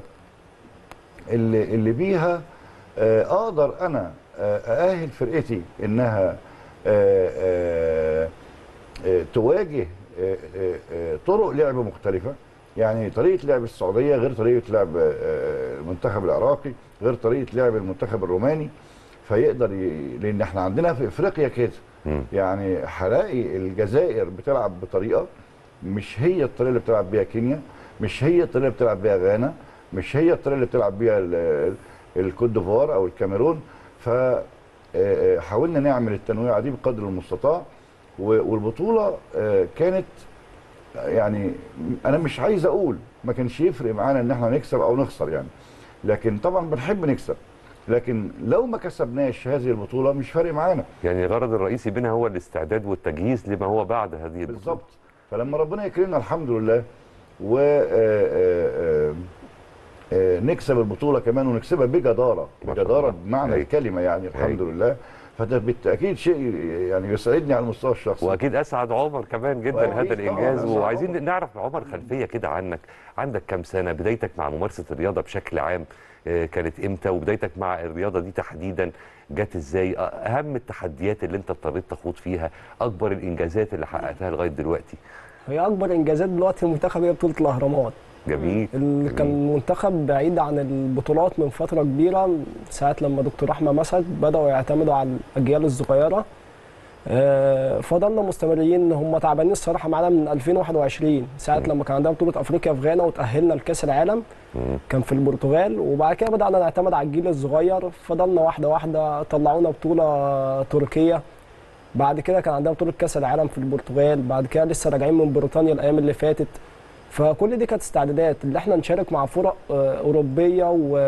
اللي, اللي بيها آه، أقدر أنا آه، أأهل فرقتي إنها آه، آه، آه، تواجه آه، آه، آه، طرق لعب مختلفة يعني طريقة لعب السعودية غير طريقة لعب آه، المنتخب العراقي غير طريقة لعب المنتخب الروماني فيقدر ي... لأن احنا عندنا في إفريقيا كده مم. يعني هلاقي الجزائر بتلعب بطريقه مش هي الطريقه اللي بتلعب بيها كينيا مش هي الطريقه اللي بتلعب بيها غانا مش هي الطريقه اللي بتلعب بيها ال- ال- الكوت ديفوار او الكاميرون ف آه، حاولنا نعمل التنويعه دي بقدر المستطاع و- والبطوله آه، كانت يعني انا مش عايز اقول ما كانش يفرق معانا ان احنا نكسب او نخسر يعني لكن طبعا بنحب نكسب لكن لو ما كسبناش هذه البطوله مش فارق معانا يعني الغرض الرئيسي منها هو الاستعداد والتجهيز لما هو بعد هذه البطولة. بالظبط فلما ربنا يكرمنا الحمد لله و آه، آه، آه، آه، نكسب البطوله كمان ونكسبها بجداره ما شاء بجداره الله. بمعنى أيوة. الكلمه يعني الحمد أيوة. لله فده بالتاكيد شيء يعني يسعدني على المستوى الشخصي واكيد اسعد عمر كمان جدا وأكيد هذا طبعاً الانجاز أسعد وعايزين عمر. نعرف عمر خلفيه كده عنك عندك كام سنه بدايتك مع ممارسه الرياضه بشكل عام آه، كانت امتى وبدايتك مع الرياضه دي تحديدا جت ازاي آه، اهم التحديات اللي انت اضطريت تخوض فيها اكبر الانجازات اللي حققتها لغايه دلوقتي هي اكبر انجازات دلوقتي المنتخب هي بطوله الاهرامات جميل اللي جميل. كان منتخب بعيد عن البطولات من فتره كبيره ساعه لما دكتور احمد مسك بداوا يعتمدوا على الاجيال الصغيره آه، فضلنا مستمرين هم تعبانين الصراحه معانا من 2021 ساعه لما كان عندنا بطوله افريقيا في غانا وتاهلنا لكاس العالم مم. كان في البرتغال وبعد كده بدانا نعتمد على الجيل الصغير فضلنا واحده واحده طلعونا بطوله تركيه بعد كده كان عندنا بطوله كاس العالم في البرتغال بعد كده لسه راجعين من بريطانيا الايام اللي فاتت فكل دي كانت استعدادات اللي احنا نشارك مع فرق آه، اوروبيه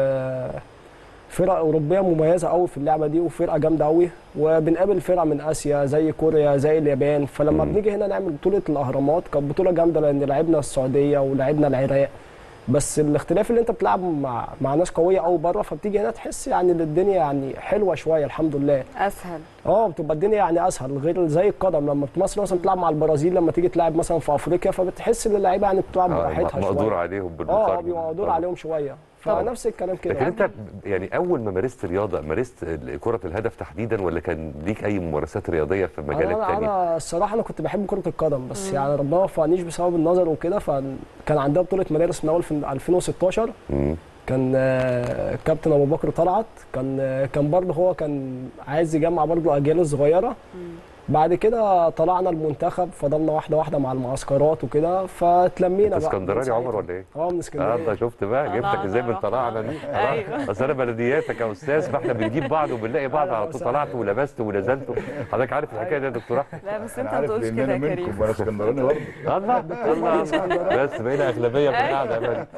وفرق اوروبيه مميزه قوي في اللعبه دي وفرقه جامده قوي وبنقابل فرق من اسيا زي كوريا زي اليابان فلما مم. بنيجي هنا نعمل بطوله الاهرامات كانت بطوله جامده لان لعبنا السعوديه ولعبنا العراق بس الاختلاف اللي انت بتلعب مع مع ناس قويه قوي بره فبتيجي هنا تحس يعني ان الدنيا يعني حلوه شويه الحمد لله اسهل اه بتبقى الدنيا يعني اسهل غير زي القدم لما في مصر مثلا بتلعب مع البرازيل لما تيجي تلعب مثلا في افريقيا فبتحس ان اللعيبه يعني بتلعب آه، براحتها مقدور شويه عليهم اه بالمقارنه بيبقى مقدور طبعاً. عليهم شويه طبعاً. فنفس الكلام كده لكن انت يعني اول ما مارست رياضه مارست كره الهدف تحديدا ولا كان ليك اي ممارسات رياضيه في مجالات انا تانية انا الصراحه انا كنت بحب كره القدم بس يعني ربنا ما وفقنيش بسبب النظر وكده فكان عندنا بطوله مدارس من اول في 2016 مم. كان آه، كابتن ابو بكر طلعت كان آه، كان برضه هو كان عايز يجمع برضه اجيال صغيره بعد كده طلعنا المنتخب فضلنا واحده واحده مع المعسكرات وكده فتلمينا انت بقى اسكندراني يا من عمر ساعتها. ولا ايه؟ اه من اه اسكندريه انت شفت بقى جبتك طلعنا ازاي من رحنا. طلعنا دي أيوة. بس انا بلدياتك يا استاذ فاحنا بنجيب بعض وبنلاقي بعض على طول طلعت ولبست ونزلت حضرتك عارف الحكايه دي يا دكتور احمد لا بس انا انت ما عارف تقولش لان كده انا يا كريم منكم وانا اسكندراني برضه الله الله بس بقينا اغلبيه في القعده يا باشا.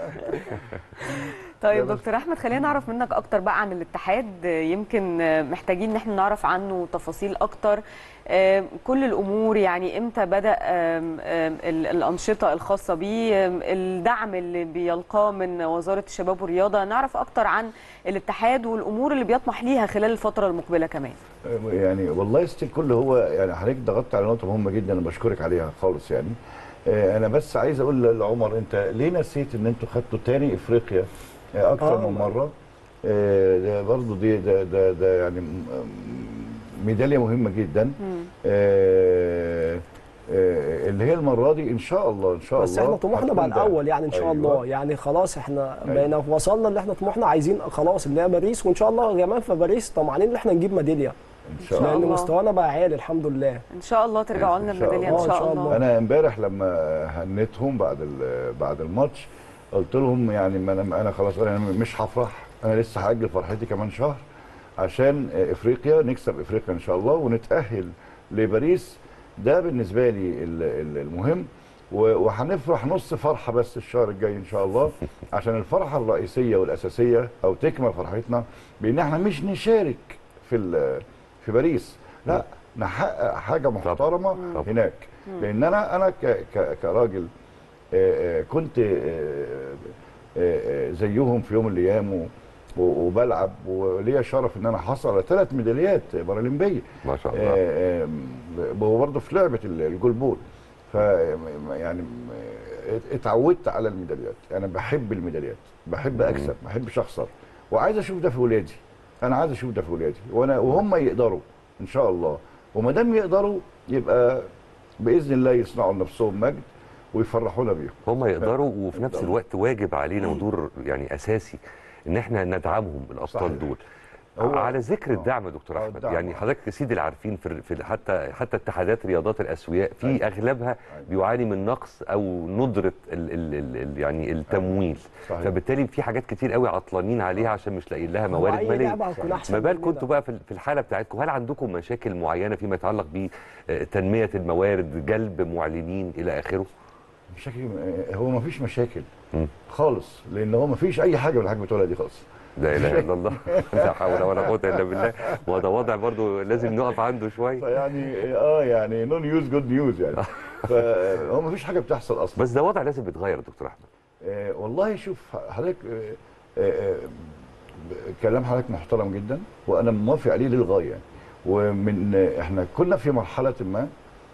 طيب دكتور احمد خلينا نعرف منك اكتر بقى عن الاتحاد يمكن محتاجين ان احنا نعرف عنه تفاصيل اكتر آم، كل الامور يعني امتى بدا آم، آم، ال- الانشطه الخاصه بيه آم، الدعم اللي بيلقاه من وزاره الشباب والرياضه نعرف اكتر عن الاتحاد والامور اللي بيطمح ليها خلال الفتره المقبله كمان يعني والله ستيل كله هو يعني حضرتك ضغطت على نقطه مهمه جدا انا بشكرك عليها خالص يعني آه، انا بس عايز اقول لعمر انت ليه نسيت ان انتوا خدتوا تاني افريقيا آه، اكتر آه. من مره آه، ده برضه دي ده ده, ده يعني م- م- ميداليه مهمه جدا آه، آه، اللي هي المره دي ان شاء الله ان شاء بس الله احنا طموحنا هتكون بقى ده. الاول يعني ان شاء أيوة. الله يعني خلاص احنا أيوة. بقينا وصلنا اللي احنا طموحنا عايزين خلاص اللي هي باريس وان شاء الله كمان في باريس طمعانين ان احنا نجيب ميداليه ان شاء شاء الله لان الله. مستوانا بقى عالي الحمد لله ان شاء الله ترجعوا لنا إن شاء بميداليه الله. ان إن شاء شاء الله الله. انا امبارح لما هنتهم بعد ال- بعد الماتش قلت لهم يعني ما انا انا خلاص انا مش هفرح انا لسه هاجل فرحتي كمان شهر عشان افريقيا نكسب افريقيا ان شاء الله ونتاهل لباريس ده بالنسبه لي ال- ال- المهم و- وهنفرح نص فرحه بس الشهر الجاي ان شاء الله عشان الفرحه الرئيسيه والاساسيه او تكمل فرحتنا بان احنا مش نشارك في ال- في باريس لا نحقق حاجه محترمه طبعاً. هناك لان انا انا ك- ك- كراجل آه، آه، كنت آه، آه، آه، زيهم في يوم من الايام و- و- وبلعب وليا شرف ان انا حصل على ثلاث ميداليات بارالمبيه ما شاء الله آه، آه، وبرضه في لعبه ال- الجول بول ف يعني آه، اتعودت على الميداليات انا بحب الميداليات بحب اكسب ما بحبش اخسر وعايز اشوف ده في ولادي انا عايز اشوف ده في ولادي وانا وهم يقدروا ان شاء الله وما دام يقدروا يبقى باذن الله يصنعوا لنفسهم مجد ويفرحونا بيهم هم يقدروا وفي نفس يقدروا. الوقت واجب علينا ودور يعني اساسي ان احنا ندعمهم الابطال صحيح. دول هو- على ذكر آه. الدعم يا دكتور آه، احمد الدعم. يعني حضرتك سيدي العارفين في, في حتى حتى اتحادات رياضات الاسوياء في أيوة. اغلبها أيوة. بيعاني من نقص او ندره ال ال ال ال يعني التمويل صحيح. فبالتالي في حاجات كتير قوي عطلانين عليها عشان مش لاقيين لها هو موارد أي ماليه لعبة هتكون أحسن ما بالكم مننا. انتوا بقى في في الحاله بتاعتكم هل عندكم مشاكل معينه فيما يتعلق بتنميه الموارد جلب معلنين الى اخره مشاكل هو ما فيش مشاكل مم. خالص لان هو ما فيش اي حاجه من الحاجات بتقولها دي خالص لا اله الا الله لا حول ولا قوه الا بالله ما ده وضع برضه لازم نقف عنده شويه فيعني اه يعني نو نيوز جود نيوز يعني فهو ما فيش حاجه بتحصل اصلا بس ده وضع لازم يتغير يا دكتور احمد آه والله شوف حضرتك آه آه آه، كلام حضرتك محترم جدا وانا موافق عليه للغايه يعني. ومن آه، احنا كنا في مرحله ما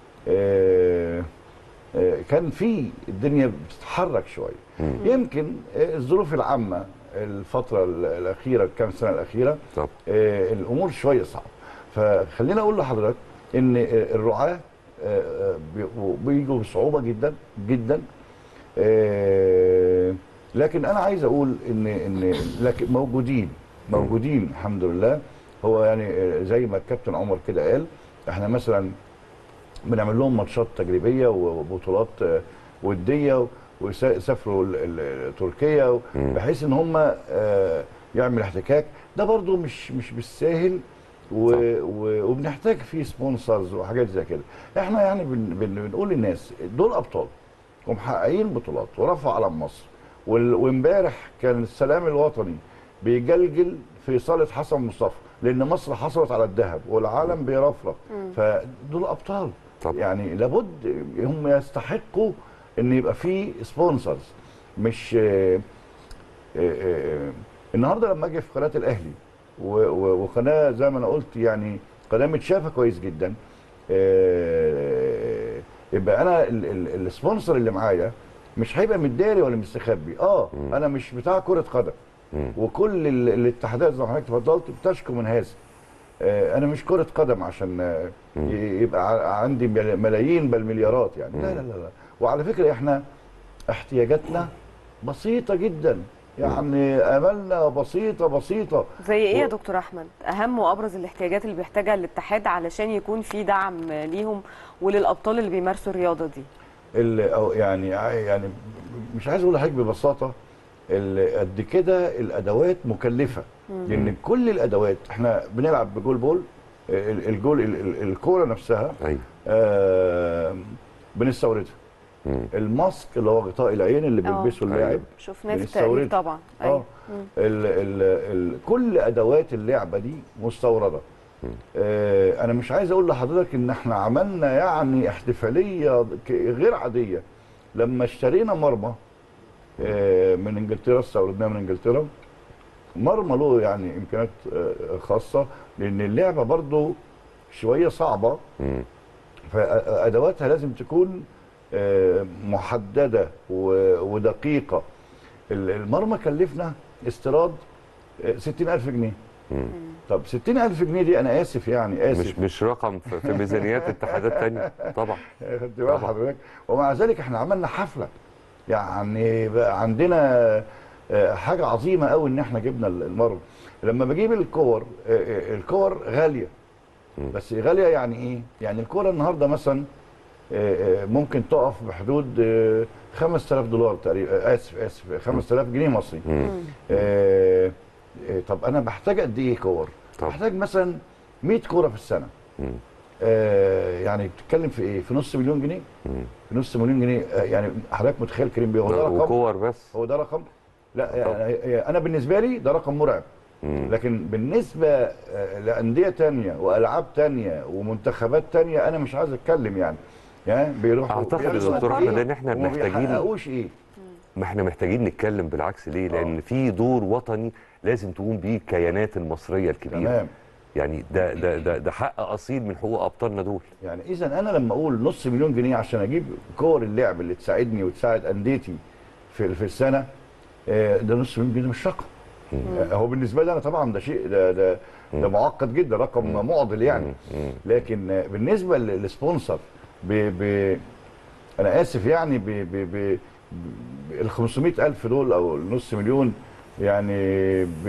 آه آه كان في الدنيا بتتحرك شويه مم. يمكن آه، الظروف العامه الفتره ال- الاخيره الكام سنه الاخيره طب آه، الامور شويه صعبه فخلينا اقول لحضرتك ان آه، الرعاه آه، آه، بيبقوا- بيجوا بصعوبه جدا جدا آه، لكن انا عايز اقول ان ان لكن موجودين موجودين الحمد لله هو يعني آه، زي ما الكابتن عمر كده قال احنا مثلا بنعمل لهم ماتشات تجريبيه وبطولات آه، وديه ويسافروا ال- ال- تركيا مم. بحيث ان هم آه، يعمل احتكاك ده برضو مش مش بالساهل و صح. و وبنحتاج فيه سبونسرز وحاجات زي كده احنا يعني بن بن بنقول للناس دول ابطال ومحققين بطولات ورفعوا علم مصر وال- وامبارح كان السلام الوطني بيجلجل في صاله حسن مصطفى لان مصر حصلت على الذهب والعالم بيرفرف فدول ابطال طبعا. يعني لابد هم يستحقوا ان يبقى في سبونسرز مش آه، آه، آه، النهارده لما اجي في قناه الاهلي و- و- وقناه زي ما انا قلت يعني قناه متشافه كويس جدا آه، يبقى انا ال- ال- السبونسر اللي معايا مش هيبقى متداري ولا مستخبي اه انا مش بتاع كره قدم مم. وكل ال- الاتحادات زي ما حضرتك اتفضلت بتشكو من هذا آه، انا مش كره قدم عشان آه، ي- يبقى ع- عندي مل- ملايين بل مليارات يعني لا لا لا لا وعلى فكره احنا احتياجاتنا بسيطه جدا يعني املنا بسيطه بسيطه زي ايه يا و- دكتور احمد اهم وابرز الاحتياجات اللي بيحتاجها الاتحاد علشان يكون في دعم ليهم وللابطال اللي بيمارسوا الرياضه دي ال- أو يعني يعني مش عايز اقول لحضرتك ببساطه ال- قد كده الادوات مكلفه لان كل الادوات احنا بنلعب بجول بول ال- الجول ال- ال- الكوره نفسها ايوه آه، بنستوردها مم. الماسك اللي هو غطاء العين اللي آه. بيلبسه أيوة. اللاعب شفناه في بنستورد. التقرير طبعا اه ايوه ال ال ال كل ادوات اللعبه دي مستورده آه انا مش عايز اقول لحضرتك ان احنا عملنا يعني احتفاليه ك- غير عاديه لما اشترينا مرمى آه من انجلترا استوردناها من انجلترا مرمى له يعني امكانيات آه خاصه لان اللعبه برضو شويه صعبه مم. فادواتها لازم تكون آه، محدده و- ودقيقه ال- المرمى كلفنا استيراد آه، 60000 جنيه مم. طب 60000 جنيه دي انا اسف يعني مش اسف مش رقم في في ميزانيات اتحادات تانية طبعا خدت بال طبعا. حضرتك ومع ذلك احنا عملنا حفله يعني بقى عندنا آه، حاجه عظيمه قوي ان احنا جبنا المرمى لما بجيب الكور آه، آه، الكور غاليه مم. بس غاليه يعني ايه يعني الكوره النهارده مثلا آه، آه، ممكن تقف بحدود آه، 5000 دولار تقريبا آه، اسف اسف 5000 جنيه مصري مم. آه، آه، طب انا بحتاج قد ايه كور طب. بحتاج مثلا 100 كوره في السنه مم. آه، يعني بتتكلم في ايه في نص مليون جنيه مم. في نص مليون جنيه آه، يعني حضرتك متخيل كريم بيه هو ده رقم وكور بس هو ده رقم لا يعني انا بالنسبه لي ده رقم مرعب مم. لكن بالنسبه آه، لانديه تانية والعاب تانية ومنتخبات تانية انا مش عايز اتكلم يعني يعني بيروحوا اعتقد يا بيعملوا دكتور إيه احمد ان احنا وما محتاجين بيحققوش ايه ما احنا محتاجين نتكلم بالعكس ليه؟ لان في دور وطني لازم تقوم بيه الكيانات المصريه الكبيره تمام يعني ده ده ده, ده حق اصيل من حقوق ابطالنا دول يعني اذا انا لما اقول نص مليون جنيه عشان اجيب كور اللعب اللي تساعدني وتساعد انديتي في في السنه آه، ده نص مليون جنيه مش رقم آه، هو بالنسبه لي انا طبعا ده شيء ده ده, ده معقد جدا رقم معضل يعني مم. لكن آه، بالنسبه لل- للسبونسر ب ب انا اسف يعني ب ب ب ب- ال 500 الف دول او النص مليون يعني ب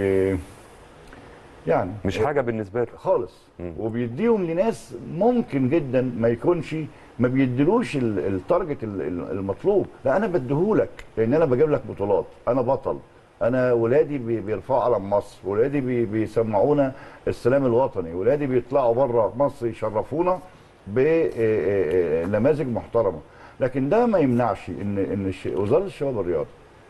يعني مش حاجه بالنسبه له خالص مم. وبيديهم لناس ممكن جدا ما يكونش ما بيديلوش ال- التارجت ال- ال- المطلوب لا انا بديهولك لان انا بجيب لك بطولات انا بطل انا ولادي بي- بيرفعوا علم مصر ولادي بي- بيسمعونا السلام الوطني ولادي بيطلعوا بره مصر يشرفونا بنماذج محترمه لكن ده ما يمنعش ان ان الش- وزاره الشباب والرياضه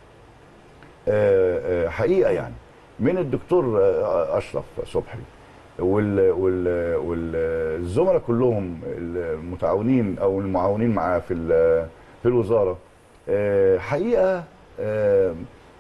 آه، آه، حقيقه يعني من الدكتور آه، اشرف صبحي وال وال والزملاء كلهم المتعاونين او المعاونين معاه في ال- في الوزاره آه، حقيقه آه،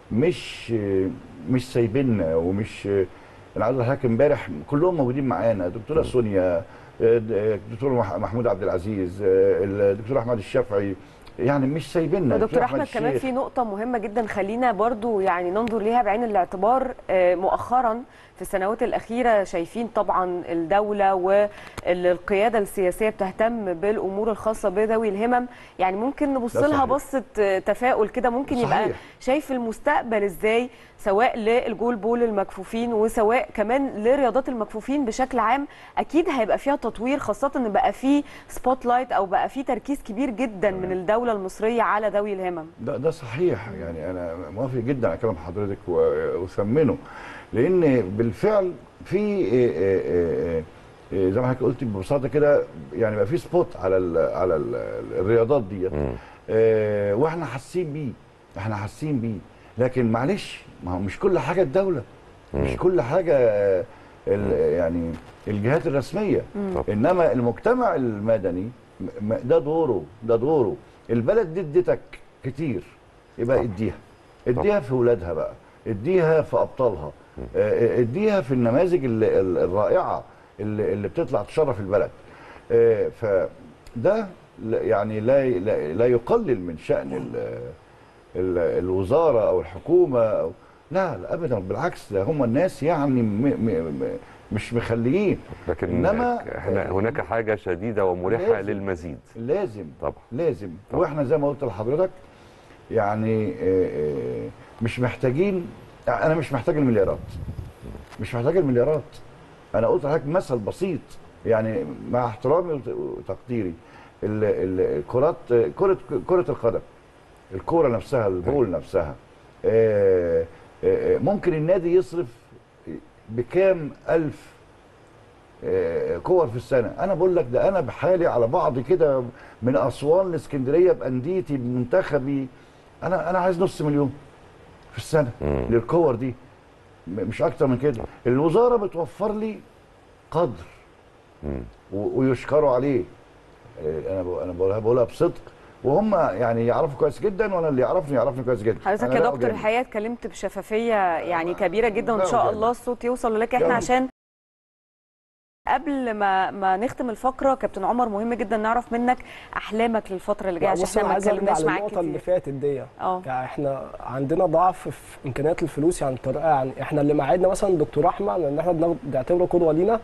مش مش سايبيننا ومش انا عايز حضرتك امبارح كلهم موجودين معانا دكتوره سونيا آه، دكتور مح- محمود عبد العزيز آه، الدكتور احمد الشافعي يعني مش سايبيننا دكتور أحمد احمد كمان الشيخ. في نقطة مهمة جدا خلينا برضو يعني ننظر ليها بعين الاعتبار آه، مؤخرا في السنوات الأخيرة شايفين طبعا الدولة والقيادة السياسية بتهتم بالأمور الخاصة بذوي الهمم يعني ممكن نبص ده لها صحيح. بصة آه، تفاؤل كده ممكن يبقى صحيح. شايف المستقبل ازاي سواء للجول بول المكفوفين وسواء كمان لرياضات المكفوفين بشكل عام اكيد هيبقى فيها تطوير خاصه ان بقى في سبوت لايت او بقى في تركيز كبير جدا من الدوله المصريه على ذوي الهمم ده ده صحيح يعني انا موافق جدا على كلام حضرتك و- وثمنه لان بالفعل في إيه إيه إيه إيه زي ما حضرتك قلت ببساطه كده يعني بقى في سبوت على ال على ال الرياضات ديت مم. آه، واحنا حاسين بيه احنا حاسين بيه لكن معلش ما هو مش كل حاجه الدوله مش كل حاجه آه، ال- يعني الجهات الرسميه طب. انما المجتمع المدني م- م- ده دوره ده دوره البلد دي اديتك كتير يبقى طب. اديها اديها في ولادها بقى اديها في ابطالها آه، اديها في النماذج ال- ال- الرائعه اللي اللي بتطلع تشرف البلد آه، فده لا- يعني لا لا لا يقلل من شان ال- ال- الوزاره او الحكومه أو لا لا ابدا بالعكس ده هم الناس يعني م م م مش مخليين لكن إنما- احنا هناك حاجه شديده وملحه لازم. للمزيد لازم طبعا لازم طبعا. واحنا زي ما قلت لحضرتك يعني آه، آه، مش محتاجين انا مش محتاج المليارات مش محتاج المليارات انا قلت لحضرتك مثل بسيط يعني مع احترامي وت- وتقديري ال- ال- الكرات كره كره القدم الكوره نفسها البول نفسها آه، آه، ممكن النادي يصرف بكام الف آه، كور في السنه انا بقول لك ده انا بحالي على بعض كده من اسوان لاسكندريه بانديتي بمنتخبي انا انا عايز نص مليون في السنه مم. للكور دي م- مش اكتر من كده الوزاره بتوفر لي قدر مم. و- ويشكروا عليه آه، انا ب- انا بقولها بقولها بصدق وهم يعني يعرفوا كويس جدا وانا اللي يعرفني يعرفني كويس جدا حضرتك أنا يا لا دكتور أجامل. الحقيقه اتكلمت بشفافيه يعني كبيره جدا وان لا شاء أجامل. الله الصوت يوصل ولكن احنا لا. عشان قبل ما ما نختم الفقره كابتن عمر مهم جدا نعرف منك احلامك للفتره اللي جايه لا، عشان بص احنا انا ما عايز ارجع اتكلمناش معاك للنقطه اللي كتير فاتت دي اه يعني احنا عندنا ضعف في امكانيات الفلوس يعني الطريقه يعني احنا اللي معادنا مثلا دكتور احمد لان احنا بناخد- بنعتبره قدوه لينا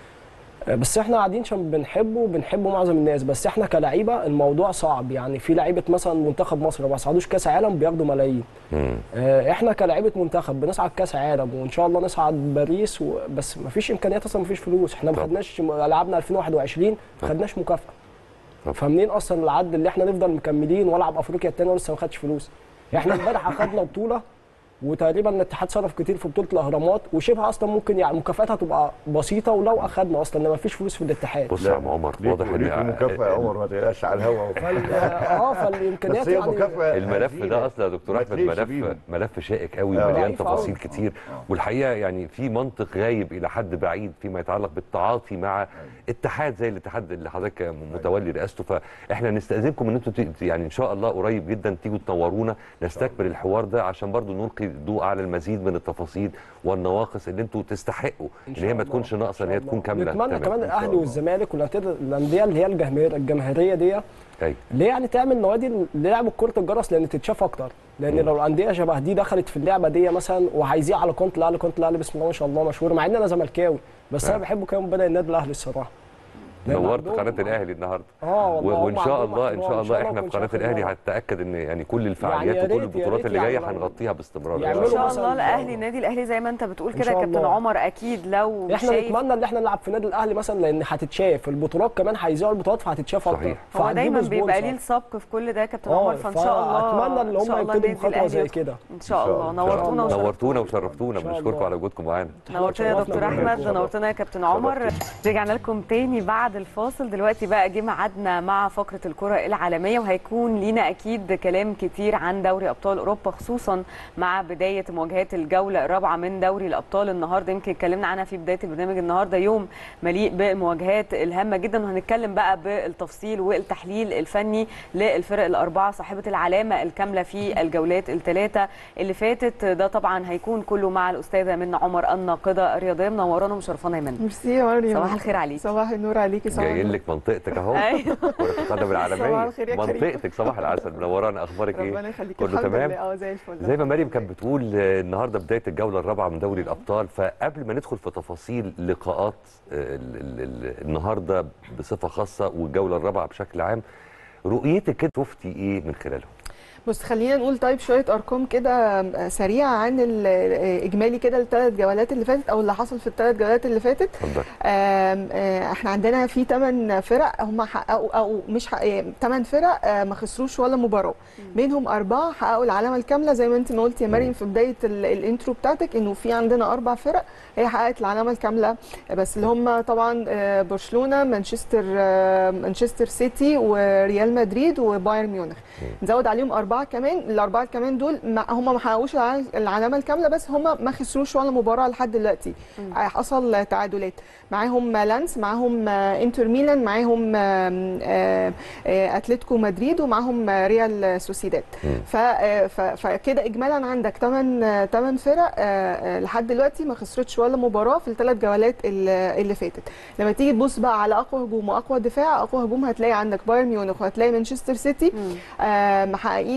آه، بس احنا قاعدين عشان بنحبه وبنحبه معظم الناس بس احنا كلعيبه الموضوع صعب يعني في لعيبه مثلا منتخب مصر ما بيصعدوش كاس عالم بياخدوا ملايين مم. آه، احنا كلاعيبه منتخب بنصعد كاس عالم وان شاء الله نصعد باريس و... بس ما فيش امكانيات اصلا ما فيش فلوس احنا ما طب. خدناش لعبنا 2021 ما خدناش مكافاه طب. فمنين اصلا العد اللي احنا نفضل مكملين والعب افريقيا الثانيه ولسه ما خدش فلوس احنا امبارح اخدنا بطوله وتقريبا الاتحاد صرف كتير في بطوله الاهرامات وشبه اصلا ممكن يعني مكافاتها تبقى بسيطه ولو اخدنا اصلا ما فيش فلوس في الاتحاد بص لا، يا عم عمر ليك- واضح ليك ان مكافاه يا عمر ما تقلقش على الهوا فال... اه فالامكانيات بس هي يعني مكافاه الملف هزيلة. ده اصلا يا دكتور ما احمد تليقش ملف بيهم. ملف شائك قوي آه. ومليان ضعيف أوي. تفاصيل كتير والحقيقه يعني في منطق غايب الى حد بعيد فيما يتعلق بالتعاطي مع اتحاد زي الاتحاد اللي حضرتك متولي رئاسته فاحنا نستاذنكم ان انتم ت- يعني ان شاء الله قريب جدا تيجوا تنورونا نستكمل الحوار ده عشان برضو نلقي الضوء على المزيد من التفاصيل والنواقص اللي انتم تستحقوا ان شاء هي ما الله. تكونش ناقصه ان هي تكون كامله نتمنى تمام. كمان إن شاء الاهلي الله. والزمالك والأندية- الانديه اللي هي الجماهير الجماهيريه دي أيوة. ليه يعني تعمل نوادي للعب كره الجرس لان تتشاف اكتر لان لو الانديه شبه دي دخلت في اللعبه دي مثلا وهيذيع على كونت الاهلي كونت الاهلي بسم الله ما شاء الله مشهور مع ان انا زملكاوي بس انا نعم. بحبه كمان بدا النادي الاهلي الصراحه لأن نورت عندهم- قناه الاهلي النهارده اه والله و- وان هم شاء عندهم الله ان احترام. شاء الله احنا في يكون قناه شايف الاهلي الموضوع. هتتاكد ان يعني كل الفعاليات يا وكل ريت- يا البطولات ريت اللي جايه يعملوا- هنغطيها باستمرار إن شاء يعملوا ان الله. شاء مثلاً الله إن شاء الاهلي الله. النادي الاهلي زي ما انت بتقول إن كده شاء كابتن الله. عمر اكيد لو احنا شايف نتمنى ان احنا نلعب في النادي الاهلي مثلا لان هتتشاف البطولات كمان هيذيعوا البطولات فهتتشاف اكتر صحيح. هو فهتجيبوا دايما بيبقى سبونسر. ليه السبق في كل ده يا كابتن اه عمر فان شاء الله فاتمنى ان إن شاء هم الله يبتدوا النادي بخطوه الأهلي زي يدخل. كده ان شاء الله إن شاء الله. نورتونا وشرفتونا نورتونا وشرفتونا إن شاء بنشكركم الله. على وجودكم معانا نورتنا يا شرفنا دكتور بيكم. احمد نورتنا يا كابتن عمر رجعنا لكم تاني بعد الفاصل دلوقتي بقى جه ميعادنا مع فقره الكره العالميه وهيكون لينا اكيد كلام كتير عن دوري ابطال اوروبا خصوصا مع بدايه مواجهات الجوله الرابعه من دوري الابطال النهارده يمكن اتكلمنا عنها في بدايه البرنامج النهارده يوم مليء بالمواجهات الهامه جدا وهنتكلم بقى بالتفصيل والتحليل الفني للفرق الاربعه صاحبه العلامه الكامله في الجولات الثلاثه اللي فاتت ده طبعا هيكون كله مع الاستاذه منى عمر الناقده الرياضيه منورانا ومشرفانا يا منى ميرسي يا مريم صباح الخير عليك صباح النور عليكي صباح جايين النور. لك منطقتك اهو أيوة. كره القدم صباح العالميه الخير يا كريم. منطقتك صباح العسل منورانا اخبارك ايه ربنا يخليك كله الحمد تمام لله اه زي الفل زي ما مريم كانت بتقول آه، النهارده بدايه الجوله الرابعه من دوري الابطال فقبل ما ندخل في تفاصيل لقاءات آه، ال- ال- ال- النهارده بصفه خاصه والجوله الرابعه بشكل عام رؤيتك كده شفتي ايه من خلالهم؟ بص خلينا نقول طيب شويه ارقام كده سريعه عن ال- اجمالي كده الثلاث جولات اللي فاتت او اللي حصل في الثلاث جولات اللي فاتت اتفضل آم، آه، احنا عندنا في 8 فرق هم حققوا او مش حق... 8 فرق آه، ما خسروش ولا مباراه منهم اربعه حققوا العلامه الكامله زي ما انت ما قلت يا مريم في بدايه ال- الانترو بتاعتك انه في عندنا اربع فرق هي حققت العلامه الكامله بس اللي هم طبعا آه، برشلونه مانشستر آه، مانشستر سيتي وريال مدريد وبايرن ميونخ نزود عليهم اربعه كمان الاربعه كمان دول ما هم ما حققوش العل- العلامه الكامله بس هم ما خسروش ولا مباراه لحد دلوقتي آه، حصل تعادلات معاهم لانس معاهم آه، انتر ميلان معاهم آم، آه، آه، اتلتيكو مدريد ومعاهم آه، ريال سوسيداد ف- آه، ف- فكده اجمالا عندك 8 8 فرق آه، آه، لحد دلوقتي ما خسرتش ولا مباراه في الثلاث جولات ال- اللي فاتت لما تيجي تبص بقى على اقوى هجوم واقوى دفاع اقوى هجوم هتلاقي عندك بايرن ميونخ وهتلاقي مانشستر سيتي آه، محققين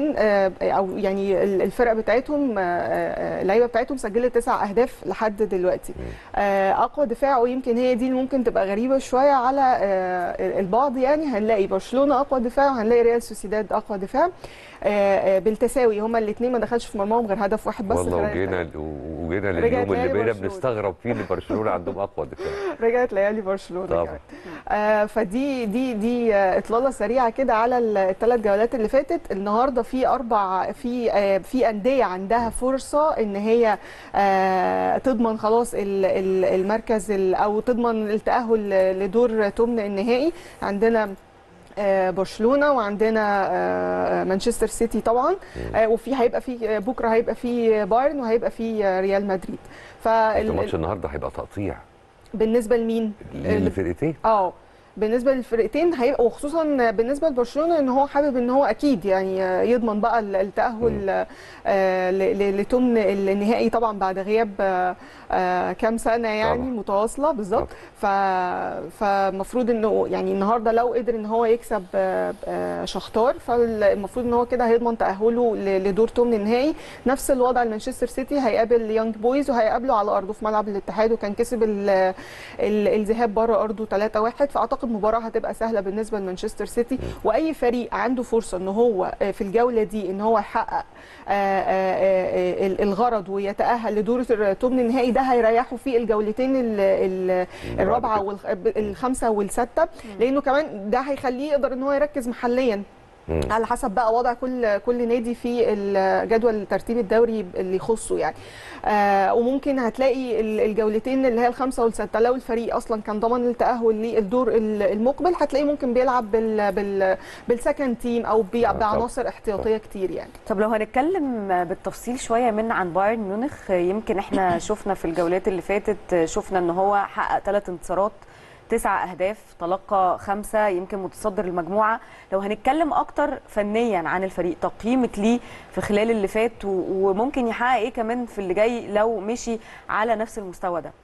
مسجلين آه، او يعني ال- الفرق بتاعتهم آه، آه، اللعيبه بتاعتهم سجلت تسع اهداف لحد دلوقتي آه، اقوى دفاع ويمكن هي دي اللي ممكن تبقى غريبه شويه على آه، البعض يعني هنلاقي برشلونه اقوى دفاع وهنلاقي ريال سوسيداد اقوى دفاع آه، آه، بالتساوي هما الاثنين ما دخلش في مرماهم غير هدف واحد بس والله خلال وجينا وجينا رجعت لليوم اللي ليالي بقينا برشلونة. بنستغرب فيه ان برشلونه عندهم اقوى دفاع رجعت ليالي برشلونه طبعا. كمان. آه فدي دي دي آه، اطلاله سريعه كده على الثلاث جولات اللي فاتت النهارده في اربع في آه في انديه عندها فرصه ان هي آه تضمن خلاص ال- ال- المركز ال- او تضمن التاهل لدور ثمن النهائي عندنا آه، برشلونه وعندنا آه، مانشستر سيتي طبعا آه، وفي هيبقى في آه، بكره هيبقى في بايرن وهيبقى في آه، ريال مدريد ده ماتش فبالنسبه النهارده هيبقى تقطيع لمين؟ للفرقتين اه بالنسبه للفرقتين هيبقى وخصوصا بالنسبه لبرشلونه ان هو حابب ان هو اكيد يعني يضمن بقى التاهل آه، ل- ل- لتمن النهائي طبعا بعد غياب آه، آه، كام سنه يعني طبعا. متواصله بالظبط ف فالمفروض انه يعني النهارده لو قدر ان هو يكسب آه، آه، شختار فالمفروض ان هو كده هيضمن تاهله ل- لدور ثمن النهائي نفس الوضع لمانشستر سيتي هيقابل يانج بويز وهيقابله على ارضه في ملعب الاتحاد وكان كسب ال- ال- الذهاب بره ارضه 3-1 فاعتقد مباراه هتبقى سهله بالنسبه لمانشستر سيتي واي فريق عنده فرصه ان هو آه، في الجوله دي ان هو يحقق آه، آه، آه، ال- الغرض ويتاهل لدور ثمن النهائي ده هيريحه في الجولتين ال- ال- الرابعه والخامسه والسادسه لانه كمان ده هيخليه يقدر ان هو يركز محليا مم. على حسب بقى وضع كل كل نادي في ال- جدول ترتيب الدوري اللي يخصه يعني آه وممكن هتلاقي ال- الجولتين اللي هي الخمسه والسته لو الفريق اصلا كان ضمن التاهل للدور ال- المقبل هتلاقيه ممكن بيلعب بال بال بالسكند تيم او بي- آه، بعناصر احتياطيه كتير يعني طب لو هنتكلم بالتفصيل شويه من عن بايرن ميونخ يمكن احنا شفنا في الجولات اللي فاتت شفنا ان هو حقق ثلاث انتصارات تسع اهداف تلقى خمسه يمكن متصدر المجموعه لو هنتكلم اكتر فنيا عن الفريق تقييمك ليه في خلال اللي فات و- وممكن يحقق ايه كمان في اللي جاي لو مشي على نفس المستوى ده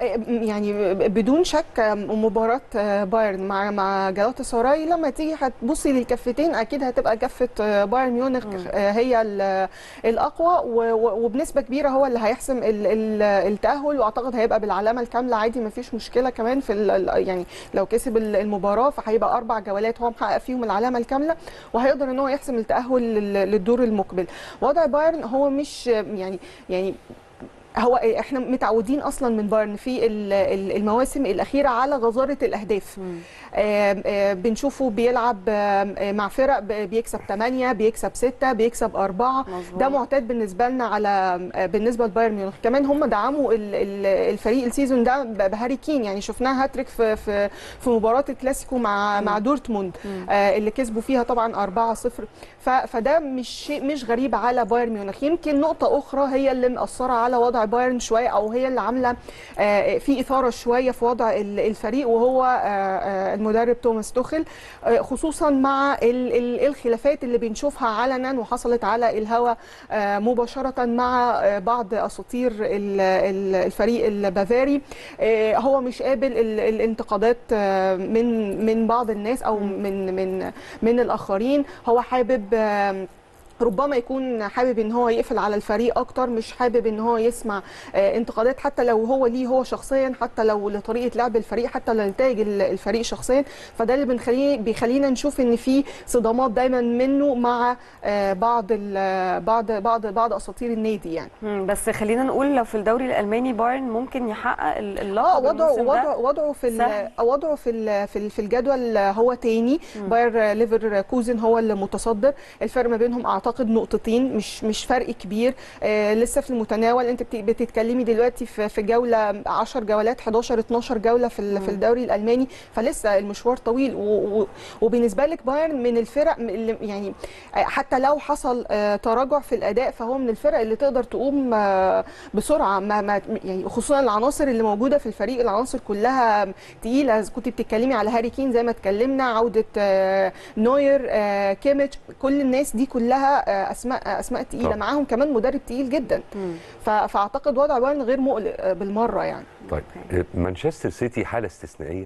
يعني بدون شك مباراة بايرن مع مع جالاتا سراي لما تيجي هتبصي للكفتين اكيد هتبقى كفة بايرن ميونخ هي ال- الاقوى و- و- وبنسبة كبيرة هو اللي هيحسم ال- ال- التأهل واعتقد هيبقى بالعلامة الكاملة عادي ما فيش مشكلة كمان في ال- يعني لو كسب ال- المباراة فهيبقى اربع جولات هو محقق فيهم العلامة الكاملة وهيقدر ان هو يحسم التأهل لل- للدور المقبل وضع بايرن هو مش يعني يعني هو احنا متعودين اصلا من بايرن في ال- ال- المواسم الاخيره على غزاره الاهداف آم، آم، بنشوفه بيلعب آم، آم، مع فرق ب- بيكسب 8 بيكسب 6 بيكسب 4 مظبوط. ده معتاد بالنسبه لنا على آه، بالنسبه لبايرن ميونخ كمان هم دعموا ال- ال- الفريق السيزون ده ب- بهاري كين يعني شفناه هاتريك في في في مباراه الكلاسيكو مع مع دورتموند آه، اللي كسبوا فيها طبعا 4-0 ف- فده مش شيء مش غريب على بايرن ميونخ يمكن نقطه اخرى هي اللي مأثره على وضع بايرن شويه او هي اللي عامله آه، في اثاره شويه في وضع ال- الفريق وهو آه، آه، المدرب توماس توخل آه، خصوصا مع ال- ال- الخلافات اللي بنشوفها علنا وحصلت على الهواء آه، مباشره مع آه، بعض اساطير ال- ال- الفريق البافاري آه، هو مش قابل ال- الانتقادات آه، من من بعض الناس او من من من الاخرين هو حابب آم، ربما يكون حابب ان هو يقفل على الفريق اكتر مش حابب ان هو يسمع آه، انتقادات حتى لو هو ليه هو شخصيا حتى لو لطريقه لعب الفريق حتى لنتائج ال- الفريق شخصيا فده اللي بنخليه بيخلينا نشوف ان في صدامات دايما منه مع آه، بعض ال- بعض بعض بعض اساطير النادي يعني مم، بس خلينا نقول لو في الدوري الالماني بايرن ممكن يحقق ال- اه اللقب وضعه الموسم ده. وضعه وضعه في ال- سهل. وضعه في ال- في ال- في الجدول هو تاني باير ليفر كوزن هو المتصدر الفرق ما بينهم اعتقد نقطتين مش مش فرق كبير آه لسه في المتناول انت بت- بتتكلمي دلوقتي في في جوله 10 جولات 11 12 جوله في ال- في الدوري الالماني فلسه المشوار طويل و- و- وبالنسبه لك بايرن من الفرق اللي يعني آه، حتى لو حصل آه، تراجع في الاداء فهو من الفرق اللي تقدر تقوم آه، بسرعه ما ما يعني خصوصا العناصر اللي موجوده في الفريق العناصر كلها تقيله إذا كنت بتتكلمي على هاري كين زي ما اتكلمنا عوده آه، نوير آه، كيميتش كل الناس دي كلها آه، اسماء اسماء تقيله طبعا. معاهم كمان مدرب تقيل جدا ف- فاعتقد وضع بايرن غير مقلق آه، بالمره يعني طيب آه، مانشستر سيتي حاله استثنائيه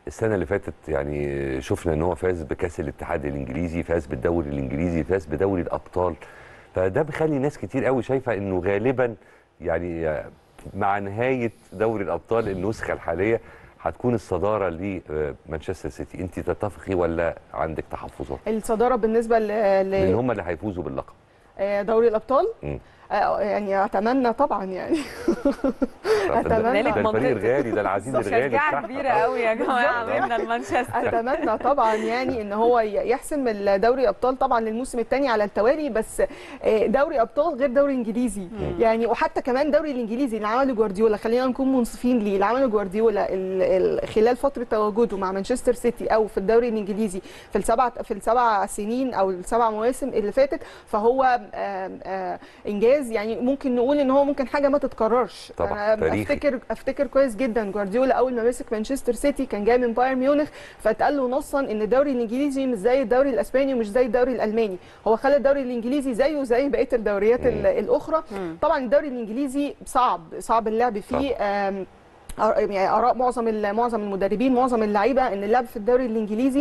السنه اللي فاتت يعني شفنا ان هو فاز بكاس الاتحاد الانجليزي فاز بالدوري الانجليزي فاز بدوري الابطال فده بيخلي ناس كتير قوي شايفه انه غالبا يعني مع نهايه دوري الابطال النسخه الحاليه هتكون الصداره لمانشستر سيتي انت تتفقي ولا عندك تحفظات الصداره بالنسبه ل... لان ل... هم اللي هيفوزوا باللقب آه، دوري الابطال مم. آه، يعني اتمنى طبعا يعني ده- أتمنى. ده مالك الفريق منطقي. الغالي ده العزيز الغالي مشجعه بتاعنا. كبيره قوي يا جماعه بالظبط. عملنا المانشستر اتمنى طبعا يعني ان هو ي- يحسم الدوري ابطال طبعا للموسم الثاني على التوالي بس آه، دوري ابطال غير دوري انجليزي يعني وحتى كمان دوري الانجليزي اللي عمله جوارديولا خلينا نكون منصفين ليه اللي عمله جوارديولا ال- ال- خلال فتره تواجده مع مانشستر سيتي او في الدوري الانجليزي في السبع في السبع سنين او السبع مواسم اللي فاتت فهو آه، آه، انجاز يعني ممكن نقول ان هو ممكن حاجه ما تتكررش طبعاً، انا تاريخي. افتكر افتكر كويس جدا جوارديولا اول ما مسك مانشستر سيتي كان جاي من بايرن ميونخ فاتقال له نصا ان الدوري الانجليزي مش زي الدوري الاسباني ومش زي الدوري الالماني هو خلى الدوري الانجليزي زيه زي بقيه الدوريات ال- الاخرى طبعا الدوري الانجليزي صعب صعب اللعب فيه آم، آر- يعني اراء معظم ال- معظم المدربين معظم اللعيبه ان اللعب في الدوري الانجليزي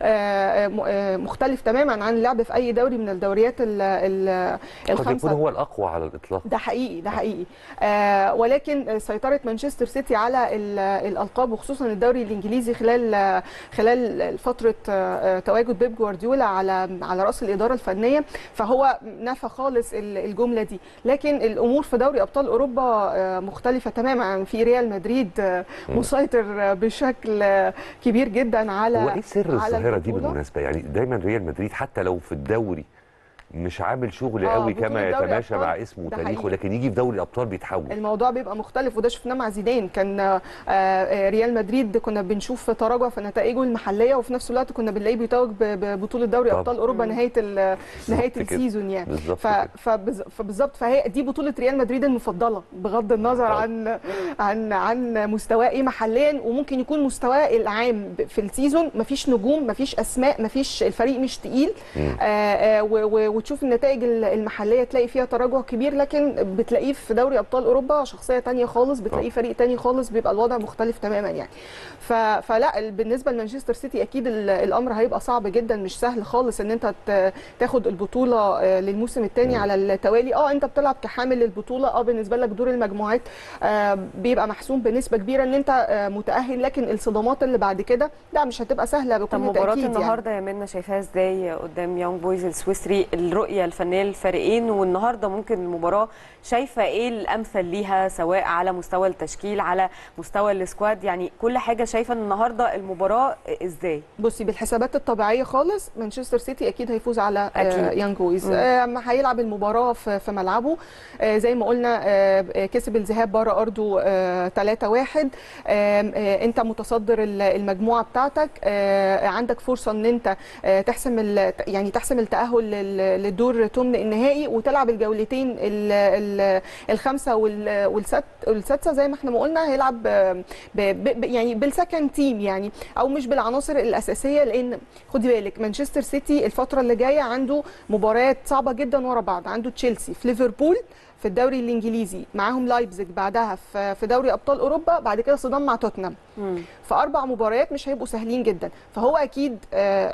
آه، م- آه، مختلف تماما عن اللعب في اي دوري من الدوريات ال- ال- قد يكون الخمسه هو الاقوى على الاطلاق ده حقيقي ده حقيقي آه ولكن سيطره مانشستر سيتي على ال- الالقاب وخصوصا الدوري الانجليزي خلال خلال فتره آه، تواجد بيب جوارديولا على على راس الاداره الفنيه فهو نفى خالص ال- الجمله دي لكن الامور في دوري ابطال اوروبا آه، مختلفه تماما عن في ريال مدريد آه، مسيطر آه، بشكل آه، كبير جدا على هو ايه سر على الظاهره دي البطولة. بالمناسبه يعني دايما ريال مدريد حتى لو في الدوري مش عامل شغل آه، قوي بطولة كما دوري يتماشى أبطال مع اسمه ده وتاريخه حقيقي. لكن يجي في دوري الابطال بيتحول الموضوع بيبقى مختلف وده شفناه مع زيدان كان آه، آه، ريال مدريد كنا بنشوف تراجع في نتائجه المحليه وفي نفس الوقت كنا بنلاقيه بيتوج ب- ببطوله دوري طبعا. ابطال اوروبا نهايه ال- نهايه كده. السيزون يعني بالظبط ف- كده. فبز- فبالظبط فهي دي بطوله ريال مدريد المفضله بغض النظر عن عن عن مستواه ايه محليا وممكن يكون مستواه العام ب- في السيزون مفيش نجوم مفيش اسماء مفيش الفريق مش تقيل آه، آه، و- و- وتشوف النتائج ال- المحليه تلاقي فيها تراجع كبير لكن بتلاقيه في دوري ابطال اوروبا شخصيه تانية خالص بتلاقيه فريق تاني خالص بيبقى الوضع مختلف تماما يعني ف- فلا ال- بالنسبه لمانشستر سيتي اكيد ال- الامر هيبقى صعب جدا مش سهل خالص ان انت ت- تاخد البطوله آه، للموسم الثاني على التوالي اه انت بتلعب كحامل للبطوله اه بالنسبه لك دور المجموعات آه، بيبقى محسوم بنسبه كبيره ان انت آه، متاهل لكن الصدمات اللي بعد كده لا مش هتبقى سهله طب بكل مباراة تاكيد يعني. النهارده يا منى شايفاها ازاي قدام يونج بويز السويسري الرؤية الفنية للفريقين والنهارده ممكن المباراة شايفة ايه الامثل ليها سواء على مستوى التشكيل على مستوى السكواد يعني كل حاجة شايفة ان النهارده المباراة ازاي بصي بالحسابات الطبيعيه خالص مانشستر سيتي اكيد هيفوز على أكيد. آه يانج بويز مم. آه ما هيلعب المباراه في, في ملعبه آه زي ما قلنا آه آه، كسب الذهاب بره ارضه آه 3 1 آه آه انت متصدر ال- المجموعه بتاعتك آه عندك فرصه ان انت آه تحسم ال- يعني تحسم التاهل لل- للدور ثمن النهائي وتلعب الجولتين ال- ال- الخامسه وال- والست والسادسه زي ما احنا ما قلنا هيلعب آه، ب- ب- يعني بالسكند تيم يعني او مش بالعناصر الاساسيه لان خدي بالك مانشستر سيتي الفتره اللي جايه عنده مباريات صعبه جدا ورا بعض عنده تشيلسي في ليفربول في الدوري الانجليزي معاهم لايبزيج بعدها في في دوري ابطال اوروبا بعد كده صدام مع توتنهام فاربع مباريات مش هيبقوا سهلين جدا فهو اكيد آه،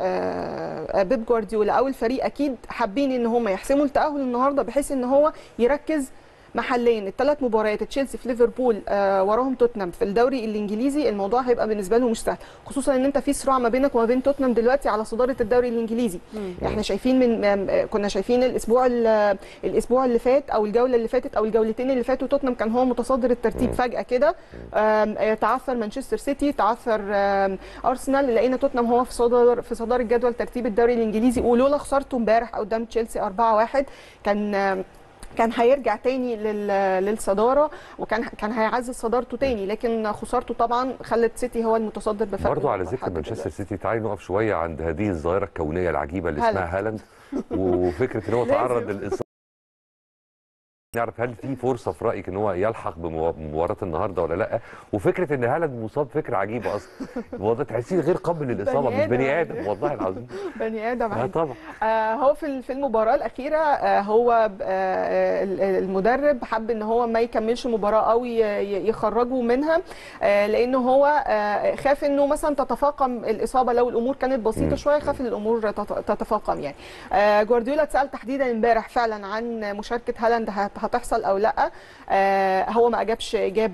آه، بيب جوارديولا او الفريق اكيد حابين ان هم يحسموا التاهل النهارده بحيث ان هو يركز محليا الثلاث مباريات تشيلسي في ليفربول آه وراهم توتنهام في الدوري الانجليزي الموضوع هيبقى بالنسبه له مش سهل خصوصا ان انت في صراع ما بينك وما بين توتنهام دلوقتي على صداره الدوري الانجليزي احنا شايفين من آم، كنا شايفين الاسبوع ال- الاسبوع اللي فات او الجوله اللي فاتت او الجولتين اللي فاتوا توتنهام كان هو متصدر الترتيب فجاه كده آم، آه، تعثر مانشستر سيتي تعثر آم، ارسنال لقينا توتنهام هو في صدر في صداره جدول ترتيب الدوري الانجليزي ولولا خسارته امبارح قدام تشيلسي 4-1 كان آم، كان هيرجع تاني لل- للصداره وكان كان هيعزز صدارته تاني لكن خسارته طبعا خلت سيتي هو المتصدر بفرق برضو على نقطة ذكر لحد مانشستر دلوقتي. سيتي تعالي نقف شويه عند هذه الظاهره الكونيه العجيبه اللي هالاند. اسمها هالاند وفكره ان هو لازم. تعرض للاصابه نعرف هل في فرصه في رايك ان هو يلحق بمو- بمباراه النهارده ولا لا وفكره ان هالاند مصاب فكره عجيبه اصلا الموضوع تحسيه غير قابل للاصابه مش آدم. بني ادم والله العظيم بني ادم اه عادي. طبعا آه هو في ال- في المباراه الاخيره آه هو ب- آه ال- المدرب حب ان هو ما يكملش مباراه او ي- ي- يخرجه منها آه لانه هو آه خاف انه مثلا تتفاقم الاصابه لو الامور كانت بسيطه مم. شويه خاف ان الامور تت- تتفاقم يعني آه جوارديولا اتسال تحديدا امبارح فعلا عن مشاركه هالاند هت- هتحصل او لا آه هو ما اجابش اجابه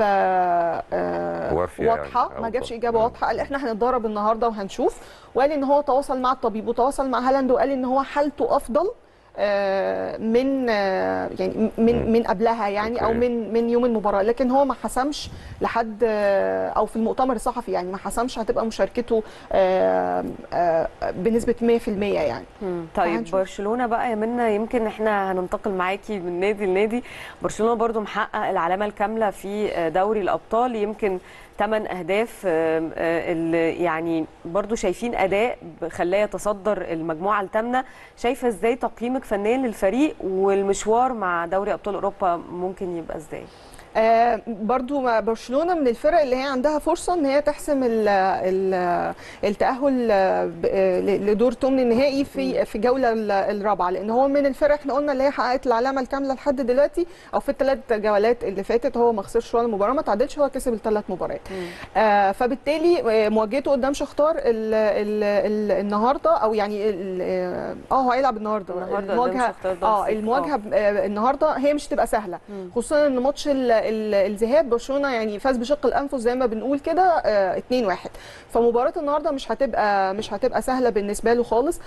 آه وافية يعني، واضحه أو ما جابش ط- اجابه مم. واضحه قال احنا هنتدرب النهارده وهنشوف وقال ان هو تواصل مع الطبيب وتواصل مع هالاند وقال ان هو حالته افضل آه، من آه، يعني من من قبلها يعني او أوكي. من من يوم المباراه لكن هو ما حسمش لحد آه، او في المؤتمر الصحفي يعني ما حسمش هتبقى مشاركته آه، آه، بنسبه 100% يعني مم. طيب فهنشوف. برشلونه بقى يا منى يمكن احنا هننتقل معاكي من نادي لنادي برشلونه برضو محقق العلامه الكامله في دوري الابطال يمكن 8 اهداف آم، آه، اللي يعني برضو شايفين اداء خلاه يتصدر المجموعه الثامنه شايفه ازاي تقييمك فنيا للفريق والمشوار مع دوري ابطال اوروبا ممكن يبقى ازاي آه، برضو ما- برشلونه من الفرق اللي هي عندها فرصه ان هي تحسم ال ال التاهل آه، ب- آه، ل- لدور ثمن النهائي في في الجوله ال- الرابعه لان هو من الفرق احنا قلنا اللي هي حققت العلامه الكامله لحد دلوقتي او في الثلاث جولات اللي فاتت هو ما خسرش ولا مباراه ما تعادلش هو كسب الثلاث مباريات آه، فبالتالي آه، مواجهته قدام شختار ال ال ال النهارده او يعني ال- اه آه، هو هيلعب النهارده النهاردة قدام المواجهه شختار اه دونتسك. المواجهه آه، النهارده هي مش تبقى سهله مم. خصوصا ان ماتش ال- ال- الذهاب برشلونه يعني فاز بشق الانفس زي ما بنقول كده آه، 2-1 فمباراه النهارده مش هتبقى مش هتبقى سهله بالنسبه له خالص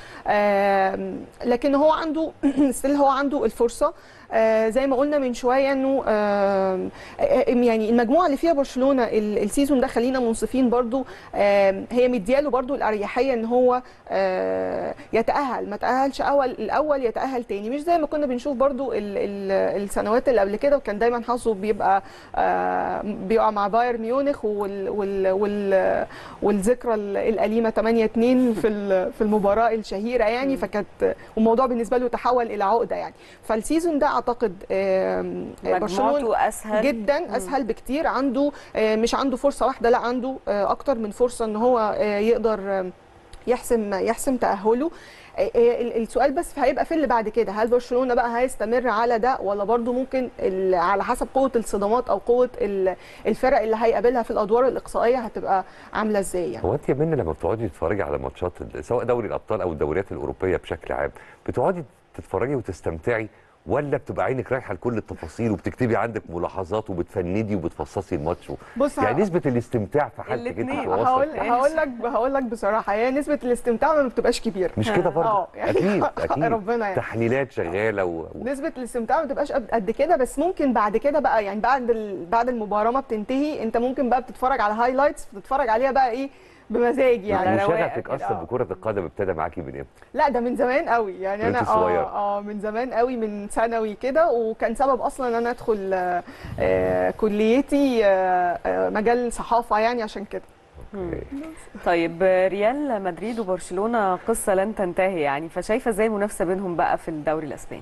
آم، لكن هو عنده ستيل هو عنده الفرصه آه، زي ما قلنا من شويه انه آم، آه، يعني المجموعه اللي فيها برشلونه ال- السيزون ده خلينا منصفين برضو آم، هي مدياله برضو الاريحيه ان هو آه، يتاهل ما تاهلش اول الاول يتاهل تاني مش زي ما كنا بنشوف برضو ال- ال- السنوات اللي قبل كده وكان دايما حظه بيبقى آه، بيقع مع بايرن ميونخ وال وال وال والذكرى ال- الاليمه 8 2 في ال- في المباراه الشهيره يعني فكانت والموضوع بالنسبه له تحول الى عقده يعني فالسيزون ده اعتقد آم، برشلونه مجموعته اسهل جدا اسهل بكتير عنده آه، مش عنده فرصه واحده لا عنده آه، اكتر من فرصه ان هو آه، يقدر آه، يحسم يحسم تاهله آه، آه، ال- السؤال بس هيبقى في اللي بعد كده هل برشلونه بقى هيستمر على ده ولا برضو ممكن ال- على حسب قوه الصدمات او قوه ال- الفرق اللي هيقابلها في الادوار الاقصائيه هتبقى عامله ازاي يعني هو انت يا منى لما بتقعدي تتفرجي على ماتشات ال- سواء دوري الابطال او الدوريات الاوروبيه بشكل عام بتقعدي تتفرجي وتستمتعي ولا بتبقى عينك رايحه لكل التفاصيل وبتكتبي عندك ملاحظات وبتفندي وبتفصصي الماتش و... بص يعني نسبه الاستمتاع في حالتك انت الاتنين. بتبقى هقول واصله هقول لك هقول لك بصراحه هي نسبه الاستمتاع ما بتبقاش كبيره مش كده برضه اه يعني اكيد اكيد ربنا يعني تحليلات شغاله و... و... نسبة الاستمتاع ما بتبقاش قد- قد كده بس ممكن بعد كده بقى يعني بعد ال... بعد المباراة ما بتنتهي انت ممكن بقى بتتفرج على هايلايتس بتتفرج عليها بقى ايه بمزاج يعني على رواقة وشغفك كده. اصلا آه. بكره القدم ابتدى معاكي من امتى؟ لا ده من زمان قوي يعني وانت انا صغيرة. اه اه من زمان قوي من ثانوي كده وكان سبب اصلا ان انا ادخل آه آه كليتي آه آه مجال صحافة يعني عشان كده أوكي. طيب ريال مدريد وبرشلونه قصه لن تنتهي يعني فشايفه ازاي المنافسه بينهم بقى في الدوري الاسباني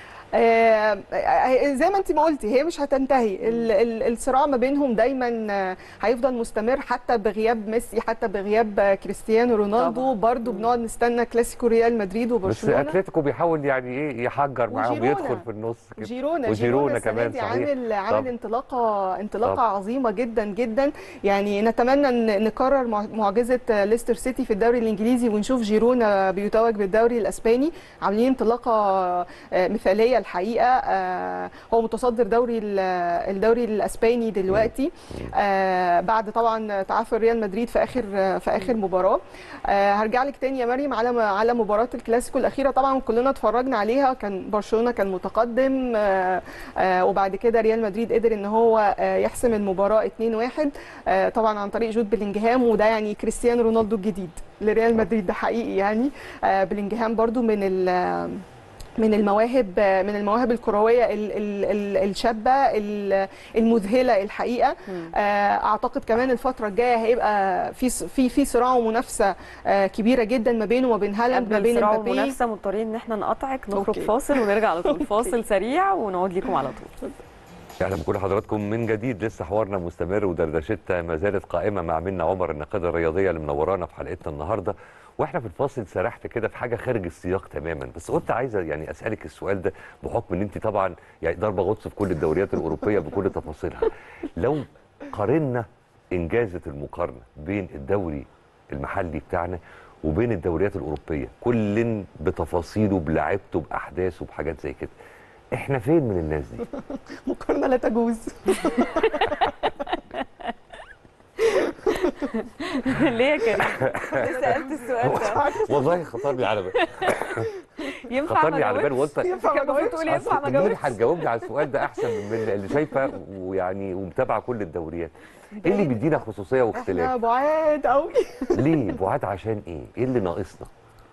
آه، آه، زي ما انت ما قلتي هي مش هتنتهي ال- ال- الصراع ما بينهم دايما آه، هيفضل مستمر حتى بغياب ميسي حتى بغياب آه، كريستيانو رونالدو طبعاً. برضو بنقعد نستنى كلاسيكو ريال مدريد بس وبرشلونه اتلتيكو بيحاول يعني ايه يحجر معاهم وجيرونا. ويدخل في النص كده جيرونا وجيرونا السنة كمان دي صحيح. عامل عامل طب. انطلاقه انطلاقه طب. عظيمه جدا جدا يعني نتمنى ان نكرر مع- معجزه ليستر سيتي في الدوري الانجليزي ونشوف جيرونا بيتوج بالدوري الاسباني عاملين انطلاقه آه، مثاليه الحقيقه آه، هو متصدر دوري ال- الدوري الاسباني دلوقتي آه، بعد طبعا تعافي ريال مدريد في اخر في اخر مباراه آه، هرجع لك تاني يا مريم على على مباراه الكلاسيكو الاخيره طبعا كلنا اتفرجنا عليها كان برشلونه كان متقدم آه، آه، وبعد كده ريال مدريد قدر ان هو آه، يحسم المباراه 2-1 آه، طبعا عن طريق جود بلينجهام وده يعني كريستيانو رونالدو الجديد لريال مدريد ده حقيقي يعني آه، بلينجهام برضو من ال من المواهب من المواهب الكرويه ال- ال- ال- الشابه ال- المذهله الحقيقه آه، اعتقد كمان الفتره الجايه هيبقى في ص- في في صراع ومنافسه آه، كبيره جدا ما بينه وما بين هالاند ما قبل بين الصراع امبابي والمنافسه مضطرين ان احنا نقطعك نخرج أوكي. فاصل ونرجع على طول فاصل سريع ونعود لكم على طول اهلا بكل حضراتكم من جديد لسه حوارنا مستمر ودردشتنا ما زالت قائمه مع منا عمر الناقده الرياضيه اللي منورانا في حلقتنا النهارده واحنا في الفاصل سرحت كده في حاجه خارج السياق تماما بس قلت عايزه يعني اسالك السؤال ده بحكم ان انت طبعا يعني ضربه غطس في كل الدوريات الاوروبيه بكل تفاصيلها لو قارنا انجازت المقارنه بين الدوري المحلي بتاعنا وبين الدوريات الاوروبيه كل بتفاصيله بلعبته باحداثه بحاجات زي كده احنا فين من الناس دي مقارنه لا تجوز ليه يا كريم؟ ليه سالت السؤال ده؟ والله خطرني على بالي ينفع ما خطرني على بالي أجاوبش؟ وقلت ينفع ما كان المفروض تقولي ينفع ما أصل مين اجاوبش هتجاوبني على السؤال ده احسن من اللي شايفه ويعني ومتابعه كل الدوريات ايه اللي بيدينا خصوصيه احنا واختلاف بعاد قوي ليه بعاد عشان ايه ايه اللي ناقصنا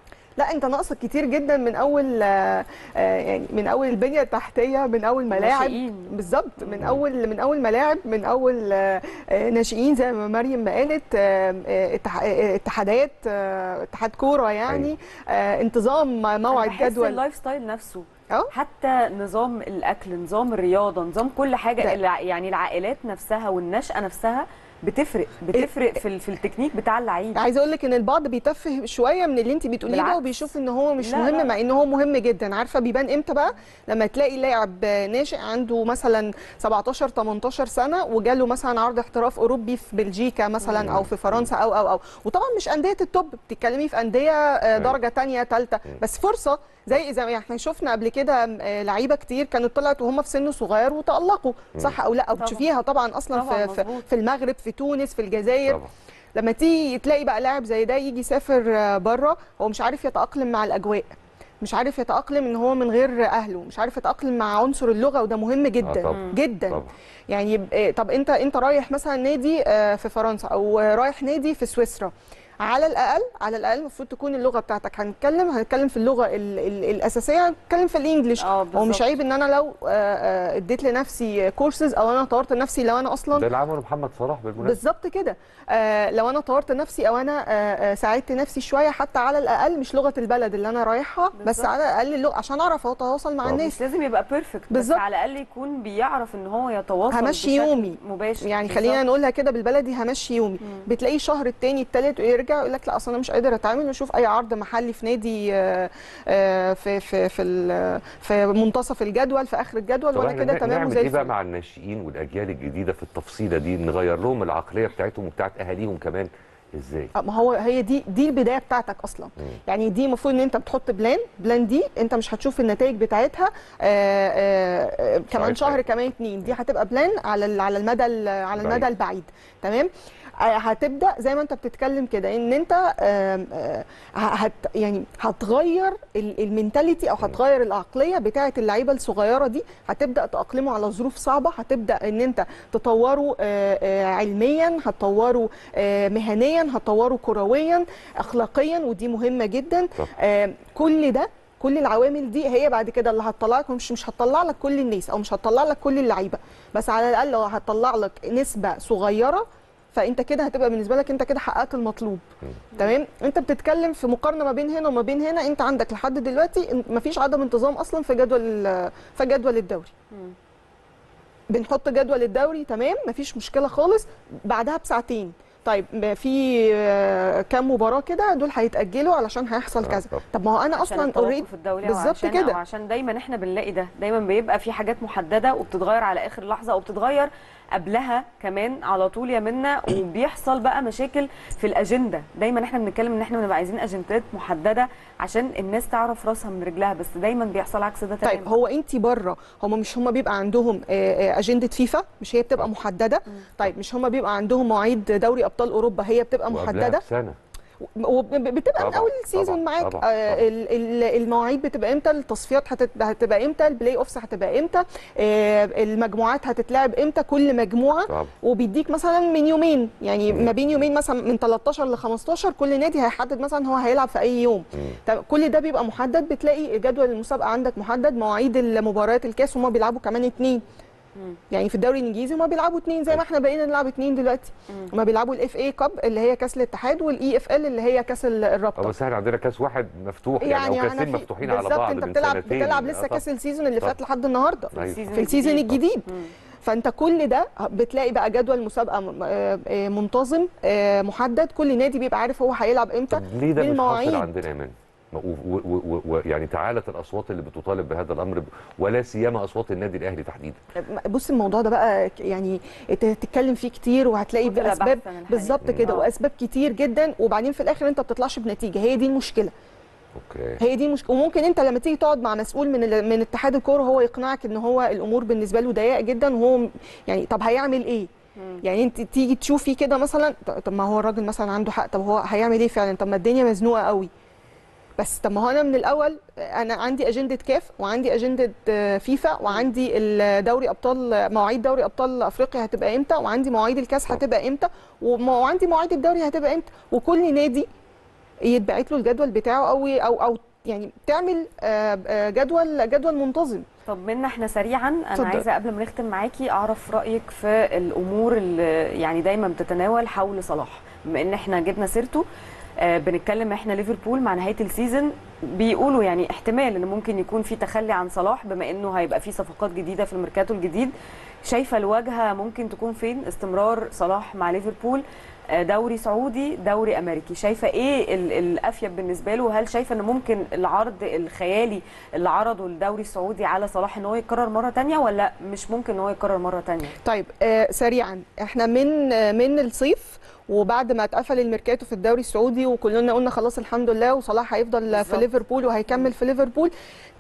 لا انت ناقصك كتير جدا من اول آه، آه، يعني من اول البنيه التحتيه من اول ملاعب ناشئين. بالظبط من اول من اول ملاعب من اول آه، آه، ناشئين زي ما مريم ما قالت آه، آه، اتح- آه، اتحادات آه، اتحاد كوره يعني آه، انتظام موعد بحس جدول اللايف ستايل نفسه اه حتى نظام الاكل نظام الرياضه نظام كل حاجه ده- الع- يعني العائلات نفسها والنشأه نفسها بتفرق بتفرق في ال- في التكنيك بتاع اللعيب عايزه اقول لك ان البعض بيتفه شويه من اللي انت بتقوليه ده بالعكس. وبيشوف ان هو مش لا، مهم لا. مع ان هو مهم جدا عارفه بيبان امتى بقى لما تلاقي لاعب ناشئ عنده مثلا 17 18 سنه وجاله مثلا عرض احتراف اوروبي في بلجيكا مثلا او في فرنسا او او او وطبعا مش انديه التوب بتتكلمي في انديه آه، درجه ثانيه ثالثه بس فرصه زي اذا يعني احنا شفنا قبل كده آه، لعيبه كتير كانت طلعت وهم في سن صغير وتالقوا صح او لا او طبعاً. بتشوفيها طبعا اصلا طبعاً في, في مظبوط. في المغرب في تونس في الجزائر طبعا لما تيجي تلاقي بقى لاعب زي ده يجي يسافر بره هو مش عارف يتأقلم مع الأجواء مش عارف يتأقلم ان هو من غير اهله مش عارف يتأقلم مع عنصر اللغة وده مهم جدا طبعاً. جدا طبعا يعني يبقى- طب انت انت رايح مثلا نادي آه، في فرنسا او رايح نادي في سويسرا على الاقل على الاقل المفروض تكون اللغه بتاعتك هنتكلم هنتكلم في اللغه ال ال الاساسيه هنتكلم في الانجليش اه هو مش بالظبط. عيب ان انا لو آه، آه، اديت لنفسي كورسز او انا طورت نفسي لو انا اصلا ده اللي عمله محمد صلاح بالمناسبه بالظبط كده آه لو انا طورت نفسي او انا آه آه ساعدت نفسي شويه حتى على الاقل مش لغه البلد اللي انا رايحها بس بالظبط. على الاقل اللغة عشان اعرف اتواصل مع طبعا. الناس مش لازم يبقى بيرفكت بس بالظبط. على الاقل يكون بيعرف ان هو يتواصل همشي بشكل يومي. مباشر يعني بالظبط. خلينا نقولها كده بالبلدي همشي يومي بتلاقيه شهر التاني التالت ويرجع يقول لك لا اصل انا مش قادر اتعامل واشوف اي عرض محلي في نادي آه، آه، في في في ال- في منتصف الجدول في اخر الجدول طب وانا احنا كده نع- تمام نعمل وزي ايه بقى الفل مع الناشئين والاجيال الجديده في التفصيله دي نغير لهم العقليه بتاعتهم وبتاعت اهاليهم كمان ازاي آه، ما هو هي دي دي البدايه بتاعتك اصلا مم. يعني دي المفروض ان انت بتحط بلان بلان دي انت مش هتشوف النتائج بتاعتها آه، آه، آه، كمان ساعتها. شهر كمان اتنين دي هتبقى بلان على ال- على المدى ال- على بعيد. المدى البعيد تمام آه، هتبدا زي ما انت بتتكلم كده ان انت آم، آه، هت يعني هتغير ال- المينتاليتي او هتغير العقليه بتاعه اللعيبه الصغيره دي هتبدا تاقلمه على ظروف صعبه هتبدا ان انت تطوره آه، آه، علميا هتطوره آه، مهنيا هتطوره كرويا اخلاقيا ودي مهمه جدا صح. آه، كل ده كل العوامل دي هي بعد كده اللي هتطلعك مش مش هتطلع لك كل الناس او مش هتطلع لك كل اللعيبه بس على الاقل لو هتطلع لك نسبه صغيره فانت كده هتبقى بالنسبه لك انت كده حققت المطلوب تمام انت بتتكلم في مقارنه ما بين هنا وما بين هنا انت عندك لحد دلوقتي مفيش عدم انتظام اصلا في جدول ال- في جدول الدوري بنحط جدول الدوري تمام مفيش مشكله خالص بعدها بساعتين طيب ما في آه، كام مباراه كده دول هيتاجلوا علشان هيحصل آه، كذا طب. طب ما هو انا عشان اصلا اوريدي التوقف الدولي بالظبط وعشان- كده. وعشان دايما احنا بنلاقي ده دايما بيبقى في حاجات محدده وبتتغير على اخر لحظه او بتتغير قبلها كمان على طول يا منا وبيحصل بقى مشاكل في الاجنده دايما احنا بنتكلم ان احنا بنبقى عايزين اجندات محدده عشان الناس تعرف راسها من رجلها بس دايما بيحصل عكس ده تماما طيب هو انت بره هم مش هم بيبقى عندهم آه، آه، اجنده فيفا مش هي بتبقى محدده طيب مش هم بيبقى عندهم مواعيد دوري ابطال اوروبا هي بتبقى وقبلها محدده بسنه وبتبقى من طبعاً، اول السيزون طبعاً، معاك طبعاً، آه، طبعاً. ال- ال- المواعيد بتبقى امتى التصفيات هتت- هتبقى امتى البلاي اوفس هتبقى امتى آه، المجموعات هتتلعب امتى كل مجموعه طبعاً. وبيديك مثلا من يومين يعني ما بين يومين مثلا من 13 ل 15 كل نادي هيحدد مثلا هو هيلعب في اي يوم طب كل ده بيبقى محدد بتلاقي جدول المسابقه عندك محدد مواعيد المباريات الكاس هما بيلعبوا كمان اتنين يعني في الدوري الانجليزي هما بيلعبوا اتنين زي ما احنا بقينا نلعب اتنين دلوقتي هما بيلعبوا الاف اي كاب اللي هي كاس الاتحاد والاي اف ال اللي هي كاس ال- اه الرابطه بس احنا عندنا كاس واحد مفتوح يعني, او أنا كاسين في- مفتوحين على بالظبط بعض انت من بتلعب سنتين بتلعب آه، لسه طبعاً. كاس السيزون اللي طبعاً. فات لحد النهارده أيوة. في السيزون الجديد مم. فانت كل ده بتلاقي بقى جدول مسابقه م- آه، آه، منتظم آه، محدد كل نادي بيبقى عارف هو هيلعب امتى طب ليه ده مش بالمواعيد. حاصل عندنا يا مان؟ ويعني تعالت الاصوات اللي بتطالب بهذا الامر ب- ولا سيما اصوات النادي الاهلي تحديدا بص الموضوع ده بقى ك- يعني ت- تتكلم فيه كتير وهتلاقي وطلع باسباب بحثاً الحقيقة. بالظبط كده آه. واسباب كتير جدا وبعدين في الاخر انت ما بتطلعش بنتيجه هي دي المشكله اوكي هي دي المشكله وممكن انت لما تيجي تقعد مع مسؤول من ال- من اتحاد الكوره هو يقنعك ان هو الامور بالنسبه له ضيقه جدا وهو م- يعني طب هيعمل ايه يعني انت تيجي تشوفي كده مثلا ط- طب ما هو الراجل مثلا عنده حق طب هو هيعمل ايه فعلا طب ما الدنيا مزنوقه قوي بس طب ما هو انا من الاول انا عندي اجنده كاف وعندي اجنده آه، فيفا وعندي الدوري ابطال مواعيد دوري ابطال افريقيا هتبقى امتى وعندي مواعيد الكاس طبعا. هتبقى امتى وم- وعندي مواعيد الدوري هتبقى امتى وكل نادي يتبعت له الجدول بتاعه او او او يعني تعمل آه، آه، جدول جدول منتظم طب منا احنا سريعا انا اتفضل. عايزه قبل ما نختم معاكي اعرف رايك في الامور اللي يعني دايما بتتناول حول صلاح بما ان احنا جبنا سيرته آه بنتكلم احنا ليفربول مع نهايه السيزون بيقولوا يعني احتمال ان ممكن يكون في تخلي عن صلاح بما انه هيبقى في صفقات جديده في الميركاتو الجديد شايفه الواجهه ممكن تكون فين استمرار صلاح مع ليفربول آه، دوري سعودي دوري امريكي شايفه ايه ال- الافيد بالنسبه له هل شايفه ان ممكن العرض الخيالي اللي عرضه الدوري السعودي على صلاح ان هو يتكرر مره تانية ولا مش ممكن ان هو يتكرر مره تانية طيب آه سريعا احنا من آه من الصيف وبعد ما اتقفل الميركاتو في الدوري السعودي وكلنا قلنا خلاص الحمد لله وصلاح هيفضل في بالظبط. ليفربول وهيكمل في ليفربول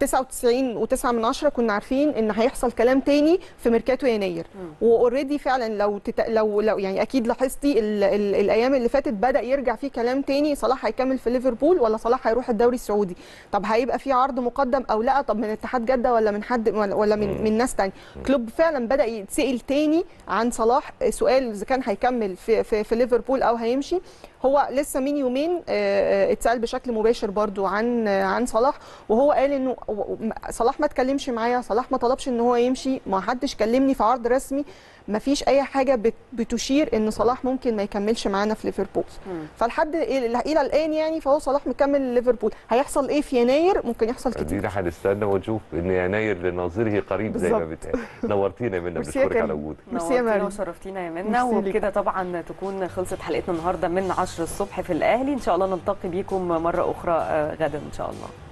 99 و9 من عشرة كنا عارفين ان هيحصل كلام تاني في ميركاتو يناير واوريدي فعلا لو تت... لو لو يعني اكيد لاحظتي ال... ال... الايام اللي فاتت بدا يرجع فيه كلام تاني صلاح هيكمل في ليفربول ولا صلاح هيروح الدوري السعودي طب هيبقى في عرض مقدم او لا طب من اتحاد جده ولا من حد ولا ولا من, من ناس تاني كلوب فعلا بدا يتسال تاني عن صلاح سؤال اذا كان هيكمل في في, في ليفربول او هيمشي هو لسه من يومين آه، آه، اتسال بشكل مباشر برضو عن آه، عن صلاح وهو قال انه صلاح ما اتكلمش معايا صلاح ما طلبش ان هو يمشي ما حدش كلمني في عرض رسمي ما فيش اي حاجه بت- بتشير ان صلاح ممكن ما يكملش معانا في ليفربول فلحد الى الى الان يعني فهو صلاح مكمل ليفربول هيحصل ايه في يناير ممكن يحصل كتير ادينا هنستنى ونشوف ان يناير لناظره قريب زي ما بالظبط. بيتقال نورتينا يا منى ميرسي يا بنشكرك على كريم. وجودك ميرسي يا نورتينا مريم. وشرفتينا يا منى ميرسي ليك. وبكده طبعا تكون خلصت حلقتنا النهارده من 10 الصبح في الاهلي ان شاء الله نلتقي بيكم مره اخرى آه، غدا ان شاء الله